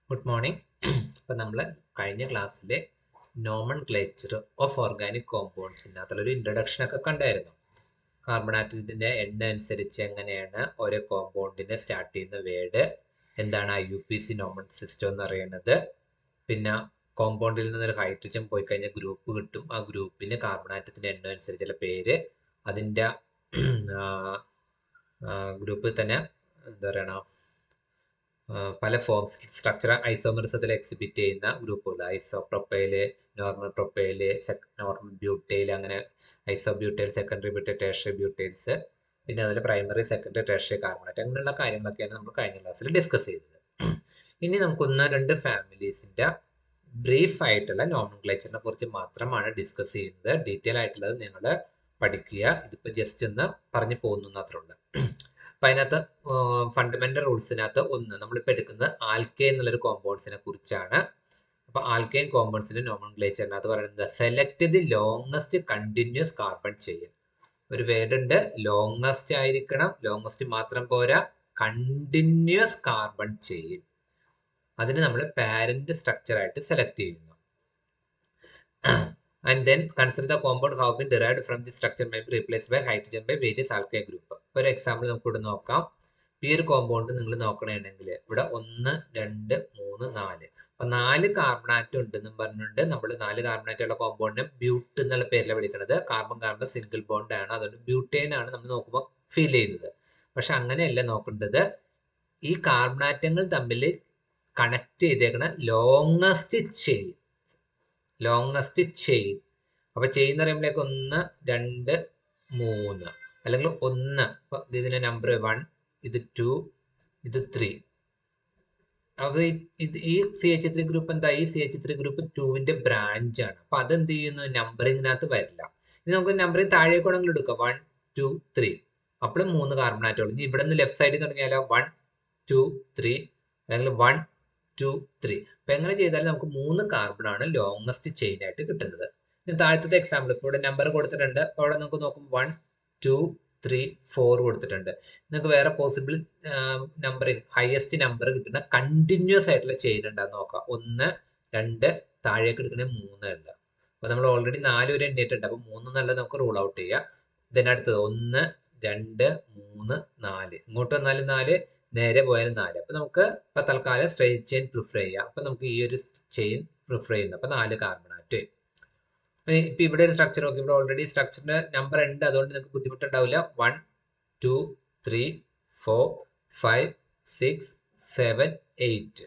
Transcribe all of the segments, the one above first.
Good morning അപ്പം നമ്മൾ കഴിഞ്ഞ ക്ലാസ്സിലെ നോമൺ ക്ലേച്ചർ ഓഫ് ഓർഗാനിക് കോമ്പൗണ്ട്സിനകത്തുള്ളൊരു ഇൻട്രൊഡക്ഷൻ ഒക്കെ കണ്ടായിരുന്നു കാർബൺ ആറ്റത്തിൻ്റെ എണ്ണ അനുസരിച്ച് എങ്ങനെയാണ് ഓരോ കോമ്പൗണ്ടിനെ സ്റ്റാർട്ട് ചെയ്യുന്ന വേർഡ് എന്താണ് I U P C nomen system എന്ന് പറയുന്നത് പിന്നെ കോമ്പൗണ്ടിൽ നിന്നൊരു ഹൈഡ്രജൻ പോയി കഴിഞ്ഞാൽ ഗ്രൂപ്പ് കിട്ടും ആ ഗ്രൂപ്പിന് കാർബൺ ആറ്റത്തിൻ്റെ എണ്ണ അനുസരിച്ചുള്ള പേര് അതിൻ്റെ ഗ്രൂപ്പിൽ തന്നെ എന്താ പറയണ പല ഫോംസ് സ്ട്രക്ചർ ഐസോമറിസത്തിൽ എക്സിബിറ്റ് ചെയ്യുന്ന ഗ്രൂപ്പുകൾ iso propyl normal propyl normal butyl അങ്ങനെ iso butyl secondary butyl tertiary butyls പിന്നെ അതിൽ പ്രൈമറി സെക്കൻഡറി ടേഷറി കാർബണേറ്റ് അങ്ങനെയുള്ള കാര്യങ്ങളൊക്കെയാണ് നമ്മൾ കഴിഞ്ഞ ക്ലാസ്സിൽ ഡിസ്കസ് ചെയ്തത് ഇനി നമുക്ക് ഒന്ന് രണ്ട് ഫാമിലീസിൻ്റെ ബ്രീഫ് ആയിട്ടുള്ള നോമൻക്ലേച്ചറിനെ കുറിച്ച് മാത്രമാണ് ഡിസ്കസ് ചെയ്യുന്നത് ഡീറ്റെയിൽ ആയിട്ടുള്ളത് നിങ്ങൾ പഠിക്കുക ഇതിപ്പോൾ ജസ്റ്റ് ഒന്ന് പറഞ്ഞു പോകുന്നു മാത്രമുള്ളൂ അപ്പം അതിനകത്ത് ഫണ്ടമെന്റൽ റൂൾസിനകത്ത് ഒന്ന് നമ്മളിപ്പോൾ എടുക്കുന്നത് ആൽക്കേ എന്നുള്ളൊരു കോമ്പൗണ്ട്സിനെ കുറിച്ചാണ് അപ്പോൾ ആൽക്കൈൻ കോമ്പൗണ്ട്സിന്റെ നോമൻക്ലേച്ചറിനകത്ത് പറയുന്നത് select the longest continuous carbon chain ഒരു വേർഡ് ഉണ്ട് ലോങ്ങസ്റ്റ് ആയിരിക്കണം ലോങ്ങസ്റ്റ് മാത്രം പോരാ കണ്ടിന്യൂസ് കാർബൺ ചെയിൻ അതിന് നമ്മൾ പാരന്റ് സ്ട്രക്ചർ ആയിട്ട് സെലക്ട് ചെയ്യുന്നു and then consider the compound have been derived from the structure may be replaced by hydrogen by various alkyl group ഒരു എക്സാമ്പിൾ നമുക്ക് ഇവിടെ നോക്കാം ഈ ഒരു കോമ്പൗണ്ട് നിങ്ങൾ നോക്കണമെങ്കിൽ ഇവിടെ ഒന്ന് രണ്ട് മൂന്ന് നാല് അപ്പൊ നാല് കാർബണാറ്റം ഉണ്ടെന്നും പറഞ്ഞുകൊണ്ട് നമ്മൾ നാല് കാർബണാറ്റുള്ള കോമ്പൗണ്ടിനെ ബ്യൂട്ട് എന്നുള്ള പേരിലാണ് വിളിക്കുന്നത് കാർബൺ കാർബൺ സിംഗിൾ ബോണ്ട് ആണ് അതുകൊണ്ട് ബ്യൂട്ടേൻ ആണ് നമ്മൾ നോക്കുമ്പോൾ ഫീൽ ചെയ്യുന്നത് പക്ഷെ അങ്ങനെയല്ല നോക്കേണ്ടത് ഈ കാർബണാറ്റങ്ങൾ തമ്മിൽ കണക്ട് ചെയ്തേക്കുന്ന ലോങ്ങസ്റ്റ് ചെയിൻ ലോങ്ങസ്റ്റ് ചെയിൻ അപ്പൊ ചെയിൻ എന്ന് പറയുമ്പോഴേക്ക് ഒന്ന് രണ്ട് മൂന്ന് അല്ലെങ്കിൽ ഒന്ന് ഇതിന്റെ നമ്പർ വൺ ഇത് ടു ഇത് ത്രീ അപ്പൊ ഇത് ഈ സി എച്ച് ത്രീ ഗ്രൂപ്പ് എന്താ ഈ സി എച്ച് ത്രീ ഗ്രൂപ്പ് ടുവിന്റെ ബ്രാഞ്ച് ആണ് അപ്പൊ അതെന്ത് ചെയ്യുന്നു നമ്പറിങ്ങിനകത്ത് വരില്ല ഇനി നമുക്ക് നമ്പറിങ് താഴേക്കോണെങ്കിൽ എടുക്കാം വൺ ടു ത്രീ അപ്പോൾ മൂന്ന് കാർബൺ ആറ്റോളൂ ഇനി ഇവിടെ നിന്ന് ലെഫ്റ്റ് സൈഡിൽ തുടങ്ങിയാലോ വൺ ടു ത്രീ അല്ലെങ്കിൽ വൺ ടു ത്രീ അപ്പൊ എങ്ങനെ ചെയ്താലും നമുക്ക് മൂന്ന് കാർബൺ ആണ് ലോങ്ങസ്റ്റ് ചെയിൻ ആയിട്ട് കിട്ടുന്നത് ഇനി താഴത്തെ എക്സാമ്പിൾ ഇപ്പോൾ ഇവിടെ നമ്പർ കൊടുത്തിട്ടുണ്ട് അപ്പോൾ അവിടെ നമുക്ക് നോക്കും വൺ ടു ത്രീ ഫോർ കൊടുത്തിട്ടുണ്ട് നിങ്ങൾക്ക് വേറെ പോസിബിൾ നമ്പറിങ് ഹയസ്റ്റ് നമ്പർ കിട്ടുന്ന കണ്ടിന്യൂസ് ആയിട്ടുള്ള ചെയിൻ ഉണ്ടാകുന്ന നോക്കാം ഒന്ന് രണ്ട് താഴേക്ക് എടുക്കണേ മൂന്ന് ഉണ്ട് അപ്പൊ നമ്മൾ ഓൾറെഡി നാല് വരെ എണ്ണിയിട്ടുണ്ട് അപ്പൊ മൂന്ന് എന്നുള്ളത് നമുക്ക് റൂൾ ഔട്ട് ചെയ്യാം ഇതിനടുത്തത് ഒന്ന് രണ്ട് മൂന്ന് നാല് ഇങ്ങോട്ട് വന്നാലും നാല് നേരെ പോയാലും നാല് അപ്പൊ നമുക്ക് ഇപ്പൊ തൽക്കാലം സ്ട്രെയിറ്റ് ചെയിൻ പ്രിഫർ ചെയ്യാം അപ്പൊ നമുക്ക് ഈ ഒരു ചെയിൻ പ്രിഫർ ചെയ്യുന്നു അപ്പൊ നാല് കാർബൺ ആറ്റ് ഇപ്പൊ ഇവിടെ സ്ട്രക്ചർ നോക്കി ഇവിടെ ഓൾറെഡി സ്ട്രക്ചറിന്റെ നമ്പർ ഉണ്ട് അതുകൊണ്ട് നിങ്ങൾക്ക് ബുദ്ധിമുട്ടുണ്ടാവില്ല one two three four five six seven eight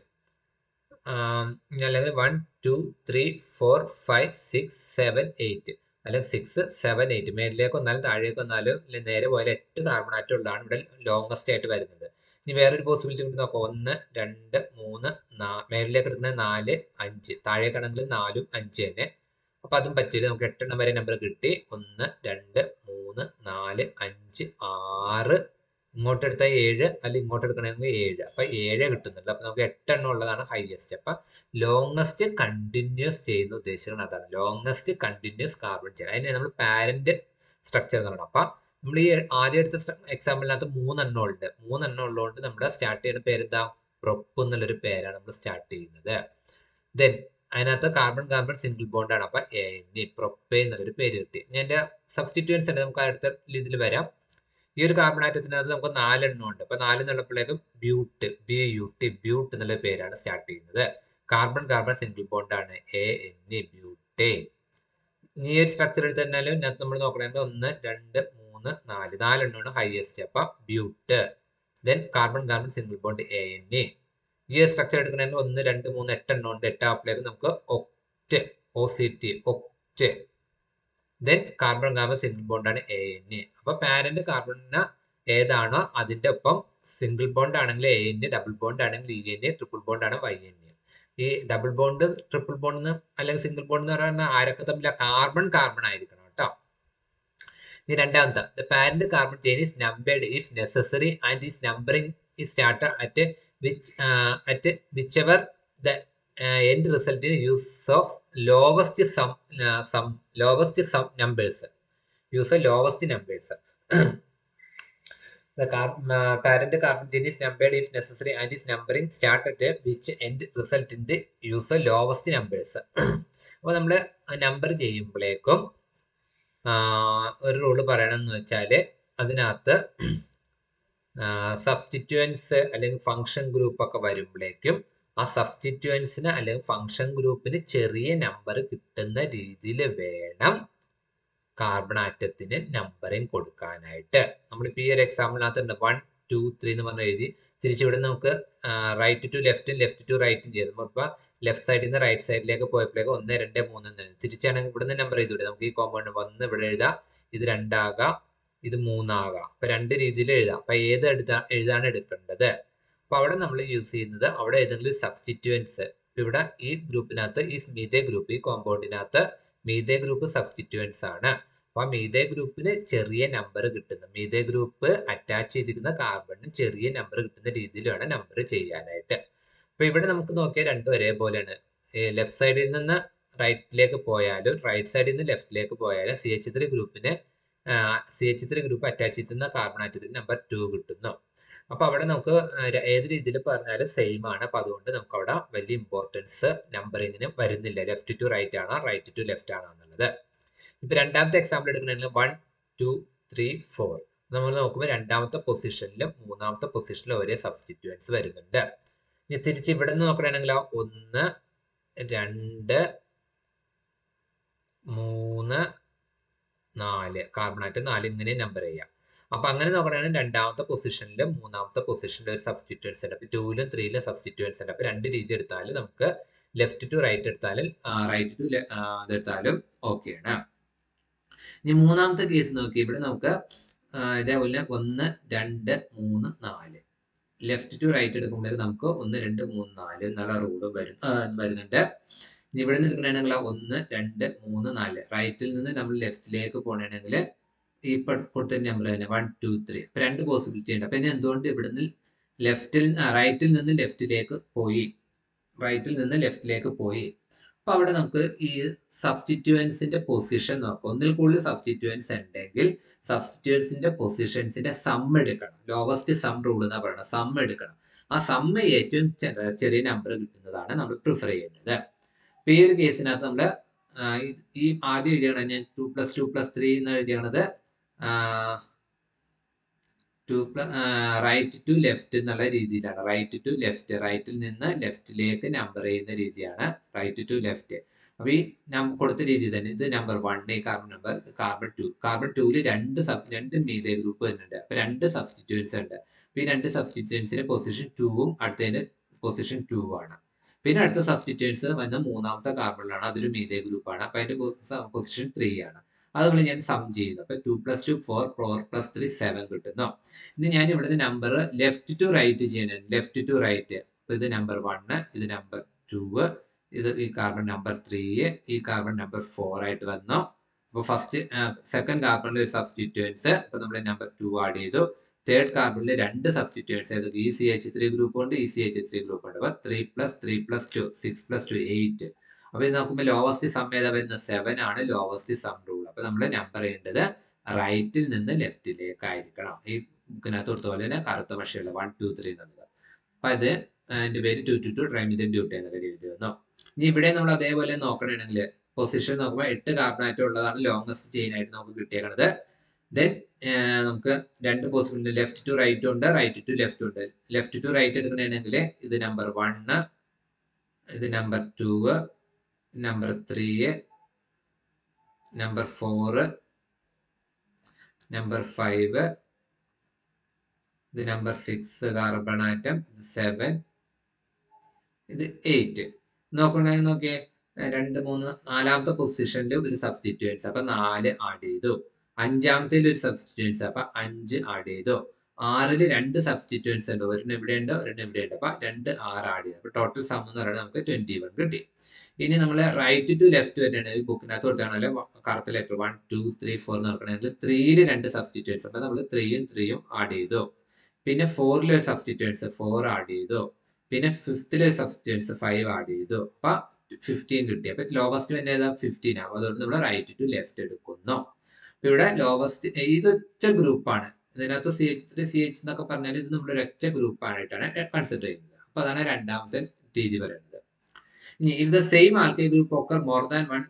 അല്ലെങ്കിൽ one two three four five six seven eight അല്ലെങ്കിൽ സിക്സ് സെവൻ എയ്റ്റ് മേളിലേക്ക് വന്നാലും താഴേക്ക് വന്നാലും അല്ലെങ്കിൽ നേരെ പോയാലും എട്ട് കാർബൺ ആറ്റം ഉള്ളതാണ് ഇവിടെ ലോങ്ങസ്റ്റ് ആയിട്ട് വരുന്നത് ഇനി വേറൊരു പോസിബിലിറ്റി കൂടി നോക്കാം ഒന്ന് രണ്ട് മൂന്ന് നാ മേളിലേക്ക് എടുക്കുന്നത് നാല് അഞ്ച് താഴേക്കാണെങ്കിൽ നാലും അഞ്ച് തന്നെ അപ്പൊ അതും പറ്റില്ല നമുക്ക് എട്ടെണ്ണം വരെ നമ്പർ കിട്ടി ഒന്ന് രണ്ട് മൂന്ന് നാല് അഞ്ച് ആറ് ഇങ്ങോട്ട് എടുത്താൽ ഏഴ് അല്ലെങ്കിൽ ഇങ്ങോട്ട് എടുക്കണമെങ്കിൽ ഏഴ് അപ്പൊ ഏഴ് കിട്ടുന്നുണ്ട് അപ്പൊ നമുക്ക് എട്ടെണ്ണം ഉള്ളതാണ് ഹൈയസ്റ്റ് അപ്പൊ ലോങ്ങസ്റ്റ് കണ്ടിന്യൂസ് ചെയ്യുന്ന ഉദ്ദേശിക്കുന്നത് അതാണ് ലോങ്ങസ്റ്റ് കണ്ടിന്യൂസ് കാർബൺ ചെയിൻ അതിന് നമ്മൾ പാരന്റ് സ്ട്രക്ചർ എന്ന് പറയുന്നത് അപ്പൊ നമ്മൾ ഈ ആദ്യം എടുത്ത എക്സാമ്പിളിനകത്ത് മൂന്നെണ്ണം ഉണ്ട് മൂന്നെണ്ണം ഉള്ളതുകൊണ്ട് നമ്മൾ സ്റ്റാർട്ട് ചെയ്യുന്ന പേരെന്താ പ്രൊപ്പ് എന്നുള്ളൊരു പേരാണ് നമ്മൾ സ്റ്റാർട്ട് ചെയ്യുന്നത് ദെൻ അതിനകത്ത് കാർബൺ കാർബൺ സിംഗിൾ ബോണ്ട് ആണ് അപ്പൊ എനി പ്രൊപ്പേ എന്നുള്ളൊരു പേര് കിട്ടി ഞാൻ എന്റെ സബ്സ്റ്റിറ്റ്യൂൻസ് ഉണ്ട് നമുക്ക് അടുത്ത ഇതിൽ വരാം ഈ ഒരു കാർബൺ ആറ്റത്തിനകത്ത് നമുക്ക് നാലെണ്ണം ഉണ്ട് അപ്പൊ നാല് എന്നുള്ളപ്പോഴേക്കും but B U T but എന്നുള്ള പേരാണ് സ്റ്റാർട്ട് ചെയ്യുന്നത് കാർബൺ കാർബൺ സിംഗിൾ ബോണ്ട് ആണ് എ എൻ ഇ ബ്യൂട്ടേ ഈ ഒരു സ്ട്രക്ചർ എടുത്ത് തന്നാലും ഇതിനകത്ത് നമ്മൾ നോക്കണേണ്ട ഒന്ന് രണ്ട് മൂന്ന് നാല് നാലെണ്ണമാണ് ഹയസ്റ്റ് അപ്പൊ but then carbon carbon single bond A N E ഈ സ്ട്രക്ചർ എടുക്കണമെങ്കിൽ ഒന്ന് രണ്ട് മൂന്ന് എട്ടെണ്ണം ഉണ്ട് എട്ടാപ്പിലേക്ക് നമുക്ക് oct O C T oct then carbon carbon single ബോണ്ടാണ് എ എൻ എ അപ്പൊ പാരന്റ് കാർബണിന് ഏതാണോ അതിന്റെ ഒപ്പം സിംഗിൾ ബോണ്ട് ആണെങ്കിൽ A N A double bond ആണെങ്കിൽ E N A triple bond ആണ് വൈ എൻ എ ഈ ഡബിൾ ബോണ്ട് ട്രിപ്പിൾ ബോണ്ട് അല്ലെങ്കിൽ സിംഗിൾ ബോണ്ട് എന്ന് പറയുന്ന ആരൊക്കെ തമ്മിൽ കാർബൺ കാർബൺ ആയിരിക്കണം കേട്ടോ ഈ രണ്ടാമത്തെ the parent carbon chain is numbered if necessary and is numbering is started at which uh, at whichever the uh, end result in use of lowest sum uh, sum lowest sum numbers use of lowest numbers The car- uh, parent carbon chain is numbered if necessary and is numbering start at which end result in the use of lowest numbers. അപ്പോൾ നമ്മൾ number ചെയ്യുമ്പോഴേക്കും ഒരു rule പറയണമെന്ന് വെച്ചാൽ അതിനകത്ത് സബ്സ്റ്റിറ്റ്യുവൻസ് അല്ലെങ്കിൽ function group ഒക്കെ വരുമ്പോഴേക്കും ആ സബ്സ്റ്റിറ്റ്യുവൻസിന് അല്ലെങ്കിൽ ഫങ്ഷൻ ഗ്രൂപ്പിന് ചെറിയ നമ്പർ കിട്ടുന്ന രീതിയിൽ വേണം കാർബൺ ആറ്റത്തിന് നമ്പറിങ് കൊടുക്കാനായിട്ട് നമ്മളിപ്പോൾ ഈ ഒരു എക്സാമ്പിളിനകത്ത് ഉണ്ട് വൺ ടു ത്രീ എന്ന് പറഞ്ഞ് എഴുതി തിരിച്ചിവിടെ നമുക്ക് റൈറ്റ് ടു ലെഫ്റ്റും ലെഫ്റ്റ് ടു റൈറ്റും ചെയ്തു നമ്മളിപ്പോൾ ലെഫ്റ്റ് സൈഡിൽ നിന്ന് റൈറ്റ് സൈഡിലേക്ക് പോയപ്പോഴേക്ക് ഒന്ന് രണ്ട് മൂന്ന് എന്ന് തിരിച്ചാണെങ്കിൽ ഇവിടുന്ന് നമ്പർ ചെയ്തുവിടെ നമുക്ക് ഈ കോമ്പൗണ്ട് വന്ന് ഇവിടെ എഴുതാം ഇത് രണ്ടാകാം ഇത് മൂന്നാകാം അപ്പൊ രണ്ട് രീതിയിൽ എഴുതാം അപ്പൊ ഏത് എഴുതാ എഴുതാണ് എടുക്കേണ്ടത് അപ്പൊ അവിടെ നമ്മൾ യൂസ് ചെയ്യുന്നത് അവിടെ ഏതെങ്കിലും സബ്സ്റ്റിറ്റ്യുവൻസ് ഇവിടെ ഈ ഗ്രൂപ്പിനകത്ത് ഈ മീതേ ഗ്രൂപ്പ് ഈ കോമ്പൗണ്ടിനകത്ത് മീതേ ഗ്രൂപ്പ് സബ്സ്റ്റിറ്റ്യുവൻസ് ആണ് അപ്പൊ ആ മീതേ ഗ്രൂപ്പിന് ചെറിയ നമ്പർ കിട്ടുന്നത് മീതേ ഗ്രൂപ്പ് അറ്റാച്ച് ചെയ്തിരിക്കുന്ന കാർബണിന് ചെറിയ നമ്പർ കിട്ടുന്ന രീതിയിൽ വേണം നമ്പർ ചെയ്യാനായിട്ട് അപ്പൊ ഇവിടെ നമുക്ക് നോക്കിയാൽ രണ്ടും ഒരേപോലെയാണ് ലെഫ്റ്റ് സൈഡിൽ നിന്ന് റൈറ്റിലേക്ക് പോയാലും റൈറ്റ് സൈഡിൽ നിന്ന് ലെഫ്റ്റിലേക്ക് പോയാലും സി എച്ച് ത്രീ ഗ്രൂപ്പിന് C H three group attach ചെയ്യുന്ന കാർബൺ ആറ്റത്തിന് നമ്പർ ടു കിട്ടുന്നു അപ്പൊ അവിടെ നമുക്ക് ഏത് രീതിയിൽ പറഞ്ഞാലും സെയിം ആണ് അപ്പൊ അതുകൊണ്ട് നമുക്ക് അവിടെ വലിയ ഇമ്പോർട്ടൻസ് നമ്പറിങ്ങിന് വരുന്നില്ല ലെഫ്റ്റ് ടു റൈറ്റ് ആണോ റൈറ്റ് ടു ലെഫ്റ്റ് ആണോ എന്നുള്ളത് ഇപ്പൊ രണ്ടാമത്തെ എക്സാമ്പിൾ എടുക്കണമെങ്കിൽ വൺ ടു ത്രീ ഫോർ നമ്മൾ നോക്കുമ്പോൾ രണ്ടാമത്തെ പൊസിഷനിലും മൂന്നാമത്തെ പൊസിഷനിലും ഒരേ സബ്സ്റ്റിറ്റ്യുവൻസ് വരുന്നുണ്ട് ഇനി തിരിച്ച് ഇവിടെ നിന്ന് നോക്കണമെങ്കിൽ ഒന്ന് രണ്ട് മൂന്ന് നാല് കാർബണാറ്റ് നാല് ഇങ്ങനെ നമ്പർ ചെയ്യാം അപ്പൊ അങ്ങനെ നോക്കണമെങ്കിൽ രണ്ടാമത്തെ പൊസിഷനിലും മൂന്നാമത്തെ പൊസിഷനിലും ഒരു സബ്സ്റ്റിറ്റ്യൂൻസ് ഉണ്ട് അപ്പൊ ടൂലും ത്രീയിലും സബ്സ്റ്റിറ്റ്യൂൻസ് ഉണ്ട് അപ്പൊ രണ്ട് രീതി എടുത്താലും നമുക്ക് ലെഫ്റ്റ് ടു റൈറ്റ് എടുത്താലും റൈറ്റ് ടു ഇതെടുത്താലും ഓക്കെയാണ് ഇനി മൂന്നാമത്തെ കേസ് നോക്കി ഇവിടെ നമുക്ക് ഇതേപോലെ ഒന്ന് രണ്ട് മൂന്ന് നാല് ലെഫ്റ്റ് ടു റൈറ്റ് എടുക്കുമ്പോഴേക്ക് നമുക്ക് ഒന്ന് രണ്ട് മൂന്ന് നാല് എന്നുള്ള റൂളും വരും വരുന്നുണ്ട് ഇനി ഇവിടെ നിന്ന് എടുക്കണമെങ്കിൽ ഒന്ന് രണ്ട് മൂന്ന് നാല് റൈറ്റിൽ നിന്ന് നമ്മൾ ലെഫ്റ്റിലേക്ക് പോകണമെങ്കിൽ ഈ കൊടുത്ത നമ്പർ തന്നെ വൺ ടു ത്രീ അപ്പൊ രണ്ട് പോസിബിലിറ്റി ഉണ്ട് അപ്പൊ ഇനി എന്തുകൊണ്ട് ഇവിടുന്ന് ലെഫ്റ്റിൽ റൈറ്റിൽ നിന്ന് ലെഫ്റ്റിലേക്ക് പോയി റൈറ്റിൽ നിന്ന് ലെഫ്റ്റിലേക്ക് പോയി അപ്പൊ അവിടെ നമുക്ക് ഈ സബ്സ്റ്റിറ്റ്യുവൻസിന്റെ പൊസിഷൻ നോക്കാം ഒന്നിൽ കൂടുതൽ സബ്സ്റ്റിറ്റ്യുവൻസ് ഉണ്ടെങ്കിൽ സബ്സ്റ്റിറ്റ്യുവൻസിന്റെ പൊസിഷൻസിന്റെ സം എടുക്കണം ലോവസ്റ്റ് സം റൂൾ എന്നാ പറയുന്നത് സം എടുക്കണം ആ സമ്മ ഏറ്റവും ചെറിയ നമ്പർ കിട്ടുന്നതാണ് നമ്മൾ പ്രിഫർ ചെയ്യുന്നത് അപ്പൊ ഈ ഒരു കേസിനകത്ത് നമ്മൾ ഈ ആദ്യം എഴുതിയാണ് ഞാൻ two plus two plus three എന്ന് എഴുതിയാണത് two plus right to left എന്നുള്ള രീതിയിലാണ് റൈറ്റ് ടു ലെഫ്റ്റ് റൈറ്റിൽ നിന്ന് ലെഫ്റ്റിലേക്ക് നമ്പർ ചെയ്യുന്ന രീതിയാണ് റൈറ്റ് ടു ലെഫ്റ്റ് അപ്പൊ ഈ കൊടുത്ത രീതി തന്നെ ഇത് നമ്പർ വൺ ഈ carbon number carbon two carbon ടൂല് രണ്ട് സബ് രണ്ട് മീതേ ഗ്രൂപ്പ് വരുന്നുണ്ട് അപ്പൊ രണ്ട് സബ്സ്റ്റിറ്റ്യൂൻസ് ഉണ്ട് അപ്പൊ ഈ രണ്ട് സബ്സ്റ്റിറ്റ്യൂൻസിന്റെ പൊസിഷൻ ടൂവും അടുത്തതിന്റെ പൊസിഷൻ ടു ആണ് പിന്നെ അടുത്ത സബ്സ്റ്റിറ്റ്യൂൻസ് വന്ന മൂന്നാമത്തെ കാർബണിലാണ് അതൊരു മീതേ ഗ്രൂപ്പാണ് അപ്പൊ അതിന്റെ പൊസിഷൻ ത്രീ ആണ് അത് നമ്മൾ ഞാൻ സം ചെയ്യുന്നു അപ്പൊ two plus two four four plus three seven കിട്ടുന്നു ഇനി ഞാൻ ഇവിടുത്തെ നമ്പർ ലെഫ്റ്റ് ടു റൈറ്റ് ചെയ്യണം ലെഫ്റ്റ് ടു റൈറ്റ് അപ്പൊ ഇത് നമ്പർ വണ് ഇത് നമ്പർ ടു ഇത് ഈ കാർബൺ നമ്പർ ത്രീ ഈ കാർബൺ നമ്പർ ഫോർ ആയിട്ട് വന്നു അപ്പൊ ഫസ്റ്റ് സെക്കൻഡ് കാർബണിൽ ഒരു സബ്സ്റ്റിറ്റ്യൂൻസ് അപ്പൊ നമ്മൾ നമ്പർ ടു ആഡ് ചെയ്തു തേർഡ് കാർബണിൽ രണ്ട് സബ്സ്റ്റിറ്റ്യൂൻസ് ഏതൊക്കെ ഈ സി എച്ച് ത്രീ ഗ്രൂപ്പ് ഉണ്ട് ഈ സി എച്ച് ത്രീ ഗ്രൂപ്പ് ഉണ്ട് അപ്പൊ three plus three plus two six plus two eight അപ്പൊ ഇത് നോക്കുമ്പോൾ ലോവസ്റ്റ് സം ഏതാ വരുന്നത് സെവൻ ആണ് ലോവസ്റ്റ് സം റൂൾ അപ്പൊ നമ്മൾ നമ്പർ ചെയ്യേണ്ടത് റൈറ്റിൽ നിന്ന് ലെഫ്റ്റിലേക്ക് ആയിരിക്കണം ഈ ബുക്കിനകത്ത് കൊടുത്ത പോലെ തന്നെ കറുത്ത മഷിയുള്ള വൺ ടു ത്രീ എന്നുള്ളത് അപ്പൊ അത് എന്റെ പേര് ടു ടു ടു ട്രൈമിതൻ ഡ്യൂട്ടി എന്നുള്ള എഴുതി വന്നു ഇനി ഇവിടെ നമ്മൾ അതേപോലെ നോക്കണമെങ്കിൽ പൊസിഷൻ നോക്കുമ്പോൾ എട്ട് കാർബണാറ്റം ഉള്ളതാണ് ലോങ്സ്റ്റ് ചെയിൻ ആയിട്ട് നമുക്ക് കിട്ടിയേക്കണത് ദെൻ നമുക്ക് രണ്ട് പോസിബിലിറ്റി ലെഫ്റ്റ് ടു റൈറ്റ് ഉണ്ട് റൈറ്റ് ടു ലെഫ്റ്റ് ഉണ്ട് ലെഫ്റ്റ് ടു റൈറ്റ് എടുക്കണമെങ്കിൽ ഇത് നമ്പർ വണ്ണ് ഇത് number two number three number four number five ഇത് നമ്പർ സിക്സ് കാർബൺ ആറ്റം ഇത് സെവൻ ഇത് എയ്റ്റ് നോക്കണമെങ്കിൽ നോക്കിയേ രണ്ട് മൂന്ന് നാലാമത്തെ പൊസിഷനിൽ ഒരു സബ്സ്റ്റിറ്റ്യൂൻസ് അപ്പൊ നാല് ആഡ് ചെയ്തു അഞ്ചാമത്തെ ഒരു സബ്സ്റ്റിറ്റ്യൂൻസ് അപ്പൊ അഞ്ച് ആഡ് ചെയ്തു ആറില് രണ്ട് സബ്സ്റ്റിറ്റ്യൂൻസ് ഉണ്ട് ഒരെണ്ണം ഇവിടെ ഉണ്ട് ഒരെണ്ണം ഇവിടെ ഉണ്ട് അപ്പൊ രണ്ട് ആറ് ആഡ് ചെയ്തു അപ്പൊ ടോട്ടൽ സം എന്ന് പറയുന്നത് നമുക്ക് ട്വന്റി വൺ കിട്ടി ഇനി നമ്മൾ റൈറ്റ് ടു ലെഫ്റ്റ് വരുന്നുണ്ട് ഈ ബുക്കിനകത്ത് കൊടുത്താണല്ലോ കറുത്ത letter one two three four എന്ന് നോക്കണമെങ്കിൽ ത്രീയില് രണ്ട് സബ്സ്റ്റിറ്റ്യൂൻസ് അപ്പൊ നമ്മൾ ത്രീയും ത്രീയും ആഡ് ചെയ്തു പിന്നെ ഫോറിൽ ഒരു സബ്സ്റ്റിറ്റ്യൂൻസ് ഫോർ ആഡ് ചെയ്തു പിന്നെ ഫിഫ്തിലെ സബ്സ്റ്റിറ്റ്യൂൻസ് ഫൈവ് ആഡ് ചെയ്തു അപ്പൊ ഫിഫ്റ്റീൻ കിട്ടി അപ്പൊ ലോവസ്റ്റ് തന്നെ ഏതാ ഫിഫ്റ്റീൻ ആവും അതുകൊണ്ട് നമ്മൾ റൈറ്റ് ടു ലെഫ്റ്റ് എടുക്കുന്നു അപ്പൊ ഇവിടെ ലോവസ്റ്റ് ഇതൊറ്റ ഗ്രൂപ്പാണ് ഇതിനകത്ത് C H three C H എന്നൊക്കെ പറഞ്ഞാൽ ഇത് നമ്മൾ ഒരൊറ്റ ഗ്രൂപ്പ് ആയിട്ടാണ് കൺസിഡർ ചെയ്യുന്നത് അപ്പൊ അതാണ് രണ്ടാമത്തെ രീതി പറയുന്നത് ഇനി if the same alkyl group occur more than one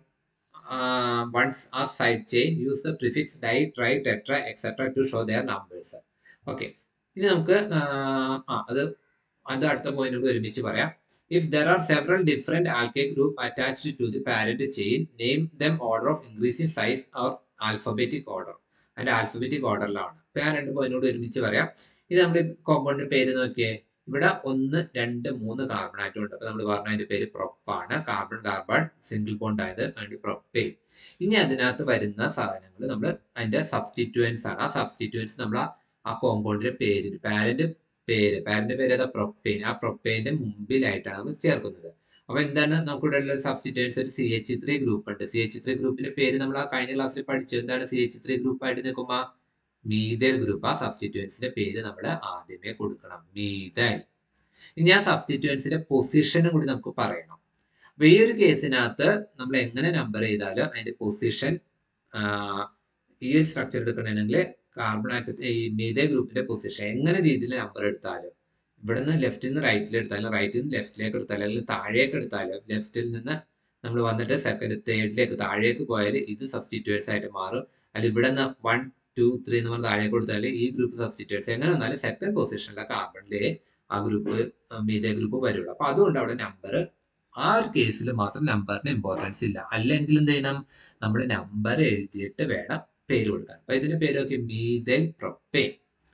once ആ side chain use the prefix di tri tetra etcetera to show their numbers okay ഇനി നമുക്ക് ആ അത് അത് അടുത്ത പോയിന്റോട് ഒരുമിച്ച് പറയാം if there are several different alkyl group attached to the parent chain name them order of increasing size or alphabetic order അതിന്റെ ആൽഫബറ്റിക് ഓർഡറിലാണ് അപ്പൊ ഞാൻ രണ്ട് പോയിന്റോട് ഒരുമിച്ച് പറയാം ഇത് നമ്മൾ കോമ്പൗണ്ടിന്റെ പേര് നോക്കിയേ ഇവിടെ ഒന്ന് രണ്ട് മൂന്ന് കാർബൺ ആറ്റം ഉണ്ട് അപ്പൊ നമ്മൾ പറഞ്ഞ അതിന്റെ പേര് പ്രൊപ്പാണ് കാർബൺ കാർബൺ സിംഗിൾ ബോണ്ട് ആയത് അതിന്റെ പ്രൊപ്പേൻ ഇനി അതിനകത്ത് വരുന്ന സാധനങ്ങൾ നമ്മൾ അതിന്റെ സബ്സ്റ്റിറ്റ്യൂവൻസ് ആണ് ആ സബ്സ്റ്റിറ്റ്യൂവൻസ് നമ്മൾ ആ കോമ്പൗണ്ടിന്റെ പേര് പാരന്റ് പേര് പാരന്റ് പേര് ഏതാ പ്രൊപ്പെയിൻ ആ പ്രൊപ്പെയിന്റെ മുമ്പിലായിട്ടാണ് നമ്മൾ ചേർക്കുന്നത് അപ്പൊ എന്താണ് നമുക്കിവിടെ ഉള്ള സബ്സ്റ്റിറ്റ്യൂൻസ് ഒരു സി എച്ച് ത്രീ ഗ്രൂപ്പ് ഉണ്ട് സി എച്ച് ത്രീ ഗ്രൂപ്പിന്റെ പേര് നമ്മൾ ആ കഴിഞ്ഞ ക്ലാസ്സിൽ പഠിച്ചു എന്താണ് സി എച്ച് ത്രീ ഗ്രൂപ്പ് ആയിട്ട് നിൽക്കുമ്പോ മീതൽ ഗ്രൂപ്പ് ആ സബ്സ്റ്റിറ്റ്യൂൻസിന്റെ പേര് നമ്മൾ ആദ്യമേ കൊടുക്കണം മീതൽ ഇനി ആ സബ്സ്റ്റിറ്റ്യൂൻസിന്റെ പൊസിഷനും കൂടി നമുക്ക് പറയണം അപ്പൊ ഈ ഒരു കേസിനകത്ത് നമ്മൾ എങ്ങനെ നമ്പർ ചെയ്താലും അതിന്റെ പൊസിഷൻ ഈ ഒരു സ്ട്രക്ചർ എടുക്കണമെങ്കിൽ കാർബൺ ആറ്റത്തെ ഈ മീതേ ഗ്രൂപ്പിന്റെ പൊസിഷൻ എങ്ങനെ രീതിയിൽ നമ്പർ എടുത്താലും ഇവിടെ നിന്ന് ലെഫ്റ്റിൽ നിന്ന് റൈറ്റിൽ എടുത്താലും റൈറ്റിൽ നിന്ന് ലെഫ്റ്റിലേക്ക് എടുത്താലും അല്ലെങ്കിൽ താഴേക്ക് എടുത്താലും ലെഫ്റ്റിൽ നിന്ന് നമ്മൾ വന്നിട്ട് സെക്കൻഡ് തേർഡിലേക്ക് താഴേക്ക് പോയാൽ ഇത് സബ്സ്റ്റിറ്റ്യൂട്ട്സ് ആയിട്ട് മാറും അല്ലെങ്കിൽ ഇവിടെ നിന്ന് വൺ ടു ത്രീ എന്ന് പറഞ്ഞ് താഴേക്ക് കൊടുത്താൽ ഈ ഗ്രൂപ്പ് സബ്സ്റ്റിറ്റ്യൂട്ട്സ് എങ്ങനെ വന്നാലും സെക്കൻഡ് പൊസിഷനിലെ കാർബണിലെ ആ ഗ്രൂപ്പ് മീതേ ഗ്രൂപ്പ് വരുള്ളൂ അപ്പൊ അതുകൊണ്ട് അവിടെ നമ്പർ ആ ഒരു കേസിൽ മാത്രം നമ്പറിന് ഇമ്പോർട്ടൻസ് ഇല്ല അല്ലെങ്കിൽ എന്ത് ചെയ്യണം നമ്മൾ നമ്പർ എഴുതിയിട്ട് വേണം പേര് കൊടുക്കാൻ അപ്പൊ ഇതിന്റെ പേരൊക്കെ മീതേൽ പ്രൊപ്പേ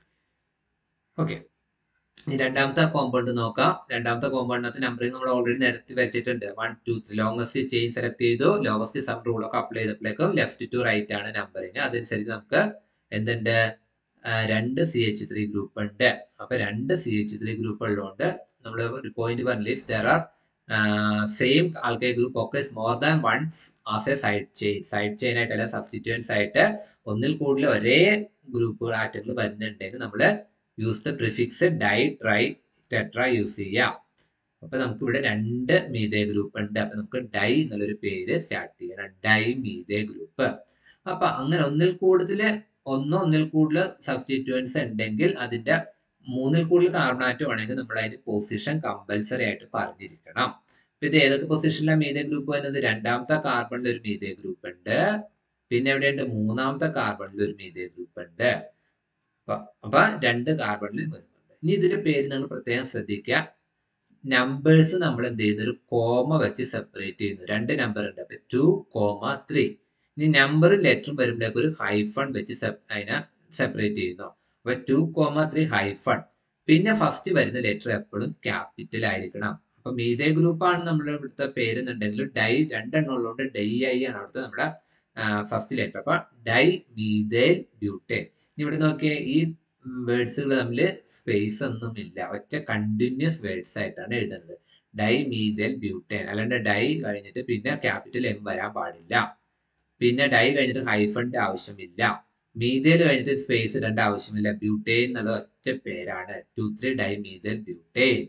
ഓക്കെ ഇനി രണ്ടാമത്തെ കോമ്പൗണ്ട് നോക്കാം രണ്ടാമത്തെ കോമ്പൗണ്ടിനകത്ത് നമ്പറിംഗ് നമ്മൾ ഓൾറെഡി നിരത്തി വെച്ചിട്ടുണ്ട് one two three longest chain select ചെയ്തു ലോവസ്റ്റ് സം റൂൾ ഒക്കെ അപ്ലൈ ചെയ്തപ്പോഴേക്കും ലെഫ്റ്റ് ടു റൈറ്റ് ആണ് നമ്പറിങ് അതനുസരിച്ച് നമുക്ക് എന്തുണ്ട് രണ്ട് സി എച്ച് ത്രീ ഗ്രൂപ്പ് ഉണ്ട് അപ്പൊ രണ്ട് സി എച്ച് ത്രീ ഗ്രൂപ്പ് ഉള്ളതുകൊണ്ട് നമ്മൾ ഒരു പോയിന്റ് പറഞ്ഞില്ല ഇഫ് ദർ ആർ സെയിം ആൾക്കൈ ഗ്രൂപ്പ് ഒക്കെ more than once as a side chain side chain ആയിട്ട് അല്ല സബ്സ്റ്റിറ്റ്യൂൻസ് ആയിട്ട് ഒന്നിൽ കൂടുതൽ ഒരേ ഗ്രൂപ്പുകൾ ആറ്റങ്ങൾ വരുന്നുണ്ടെങ്കിൽ നമ്മൾ use the prefix di tri tetra use ചെയ്യാം അപ്പൊ നമുക്ക് ഇവിടെ രണ്ട് മീതേ ഗ്രൂപ്പ് ഉണ്ട് അപ്പൊ നമുക്ക് ഡൈ എന്നുള്ളൊരു പേര് സ്റ്റാർട്ട് ചെയ്യണം ഡൈ മീതേ ഗ്രൂപ്പ് അപ്പൊ അങ്ങനെ ഒന്നിൽ കൂടുതൽ ഒന്നോ ഒന്നിൽ കൂടുതൽ സബ്സ്റ്റിറ്റ്യൂൻസ് ഉണ്ടെങ്കിൽ അതിന്റെ മൂന്നിൽ കൂടുതൽ കാർബൺ ആറ്റം ആണെങ്കിൽ നമ്മൾ അതിന്റെ പൊസിഷൻ കമ്പൽസറി ആയിട്ട് പറഞ്ഞിരിക്കണം അപ്പൊ ഇത് ഏതൊക്കെ പൊസിഷനിലാണ് മീതേ ഗ്രൂപ്പ് വരുന്നത് രണ്ടാമത്തെ കാർബണിൽ ഒരു മീതേ ഗ്രൂപ്പ് ഉണ്ട് പിന്നെ എവിടെയുണ്ട് മൂന്നാമത്തെ കാർബണിൽ ഒരു മീതേ ഗ്രൂപ്പ് ഉണ്ട് അപ്പൊ രണ്ട് കാർബണിൽ വരുന്നുണ്ട് ഇനി ഇതിന്റെ പേര് നിങ്ങൾ പ്രത്യേകം ശ്രദ്ധിക്കുക നമ്പേഴ്സ് നമ്മൾ എന്ത് ചെയ്യുന്നു ഒരു കോമ വെച്ച് സെപ്പറേറ്റ് ചെയ്യുന്നു രണ്ട് നമ്പർ ഉണ്ട് അപ്പൊ ടു കോമ ത്രീ ഇനി നമ്പറും ലെറ്ററും വരുമ്പോഴേക്ക് ഒരു ഹൈഫൺ വെച്ച് അതിനെ സെപ്പറേറ്റ് ചെയ്യുന്നു അപ്പൊ ടു കോമ ത്രീ ഹൈഫൺ പിന്നെ ഫസ്റ്റ് വരുന്ന ലെറ്റർ എപ്പോഴും ക്യാപിറ്റൽ ആയിരിക്കണം അപ്പൊ മീതേ ഗ്രൂപ്പാണ് നമ്മൾ ഇവിടുത്തെ പേരെന്നുണ്ടെങ്കിൽ ഡൈ രണ്ടെണ്ണം ഉള്ളതുകൊണ്ട് ഡൈ ഐ ആണ് അവിടുത്തെ നമ്മുടെ ഫസ്റ്റ് ലെറ്റർ അപ്പൊ ഡൈ മീതേൽ ബ്യൂട്ടേൻ ഇവിടെ നോക്കിയേ ഈ വേർഡ്സുകൾ തമ്മിൽ സ്പേസ് ഒന്നും ഇല്ല ഒറ്റ കണ്ടിന്യൂസ് വേർഡ്സ് ആയിട്ടാണ് എഴുതുന്നത് ഡൈ മീതേൽ ബ്യൂട്ടേൻ അല്ലാണ്ട് ഡൈ കഴിഞ്ഞിട്ട് പിന്നെ ക്യാപിറ്റൽ എം വരാൻ പാടില്ല പിന്നെ ഡൈ കഴിഞ്ഞിട്ട് ഹൈഫണിന്റെ ആവശ്യമില്ല മീതേൽ കഴിഞ്ഞിട്ട് സ്പേസ് ഇടേണ്ട ആവശ്യമില്ല ബ്യൂട്ടേൻ എന്നുള്ള ഒറ്റ പേരാണ് two three di methyl butane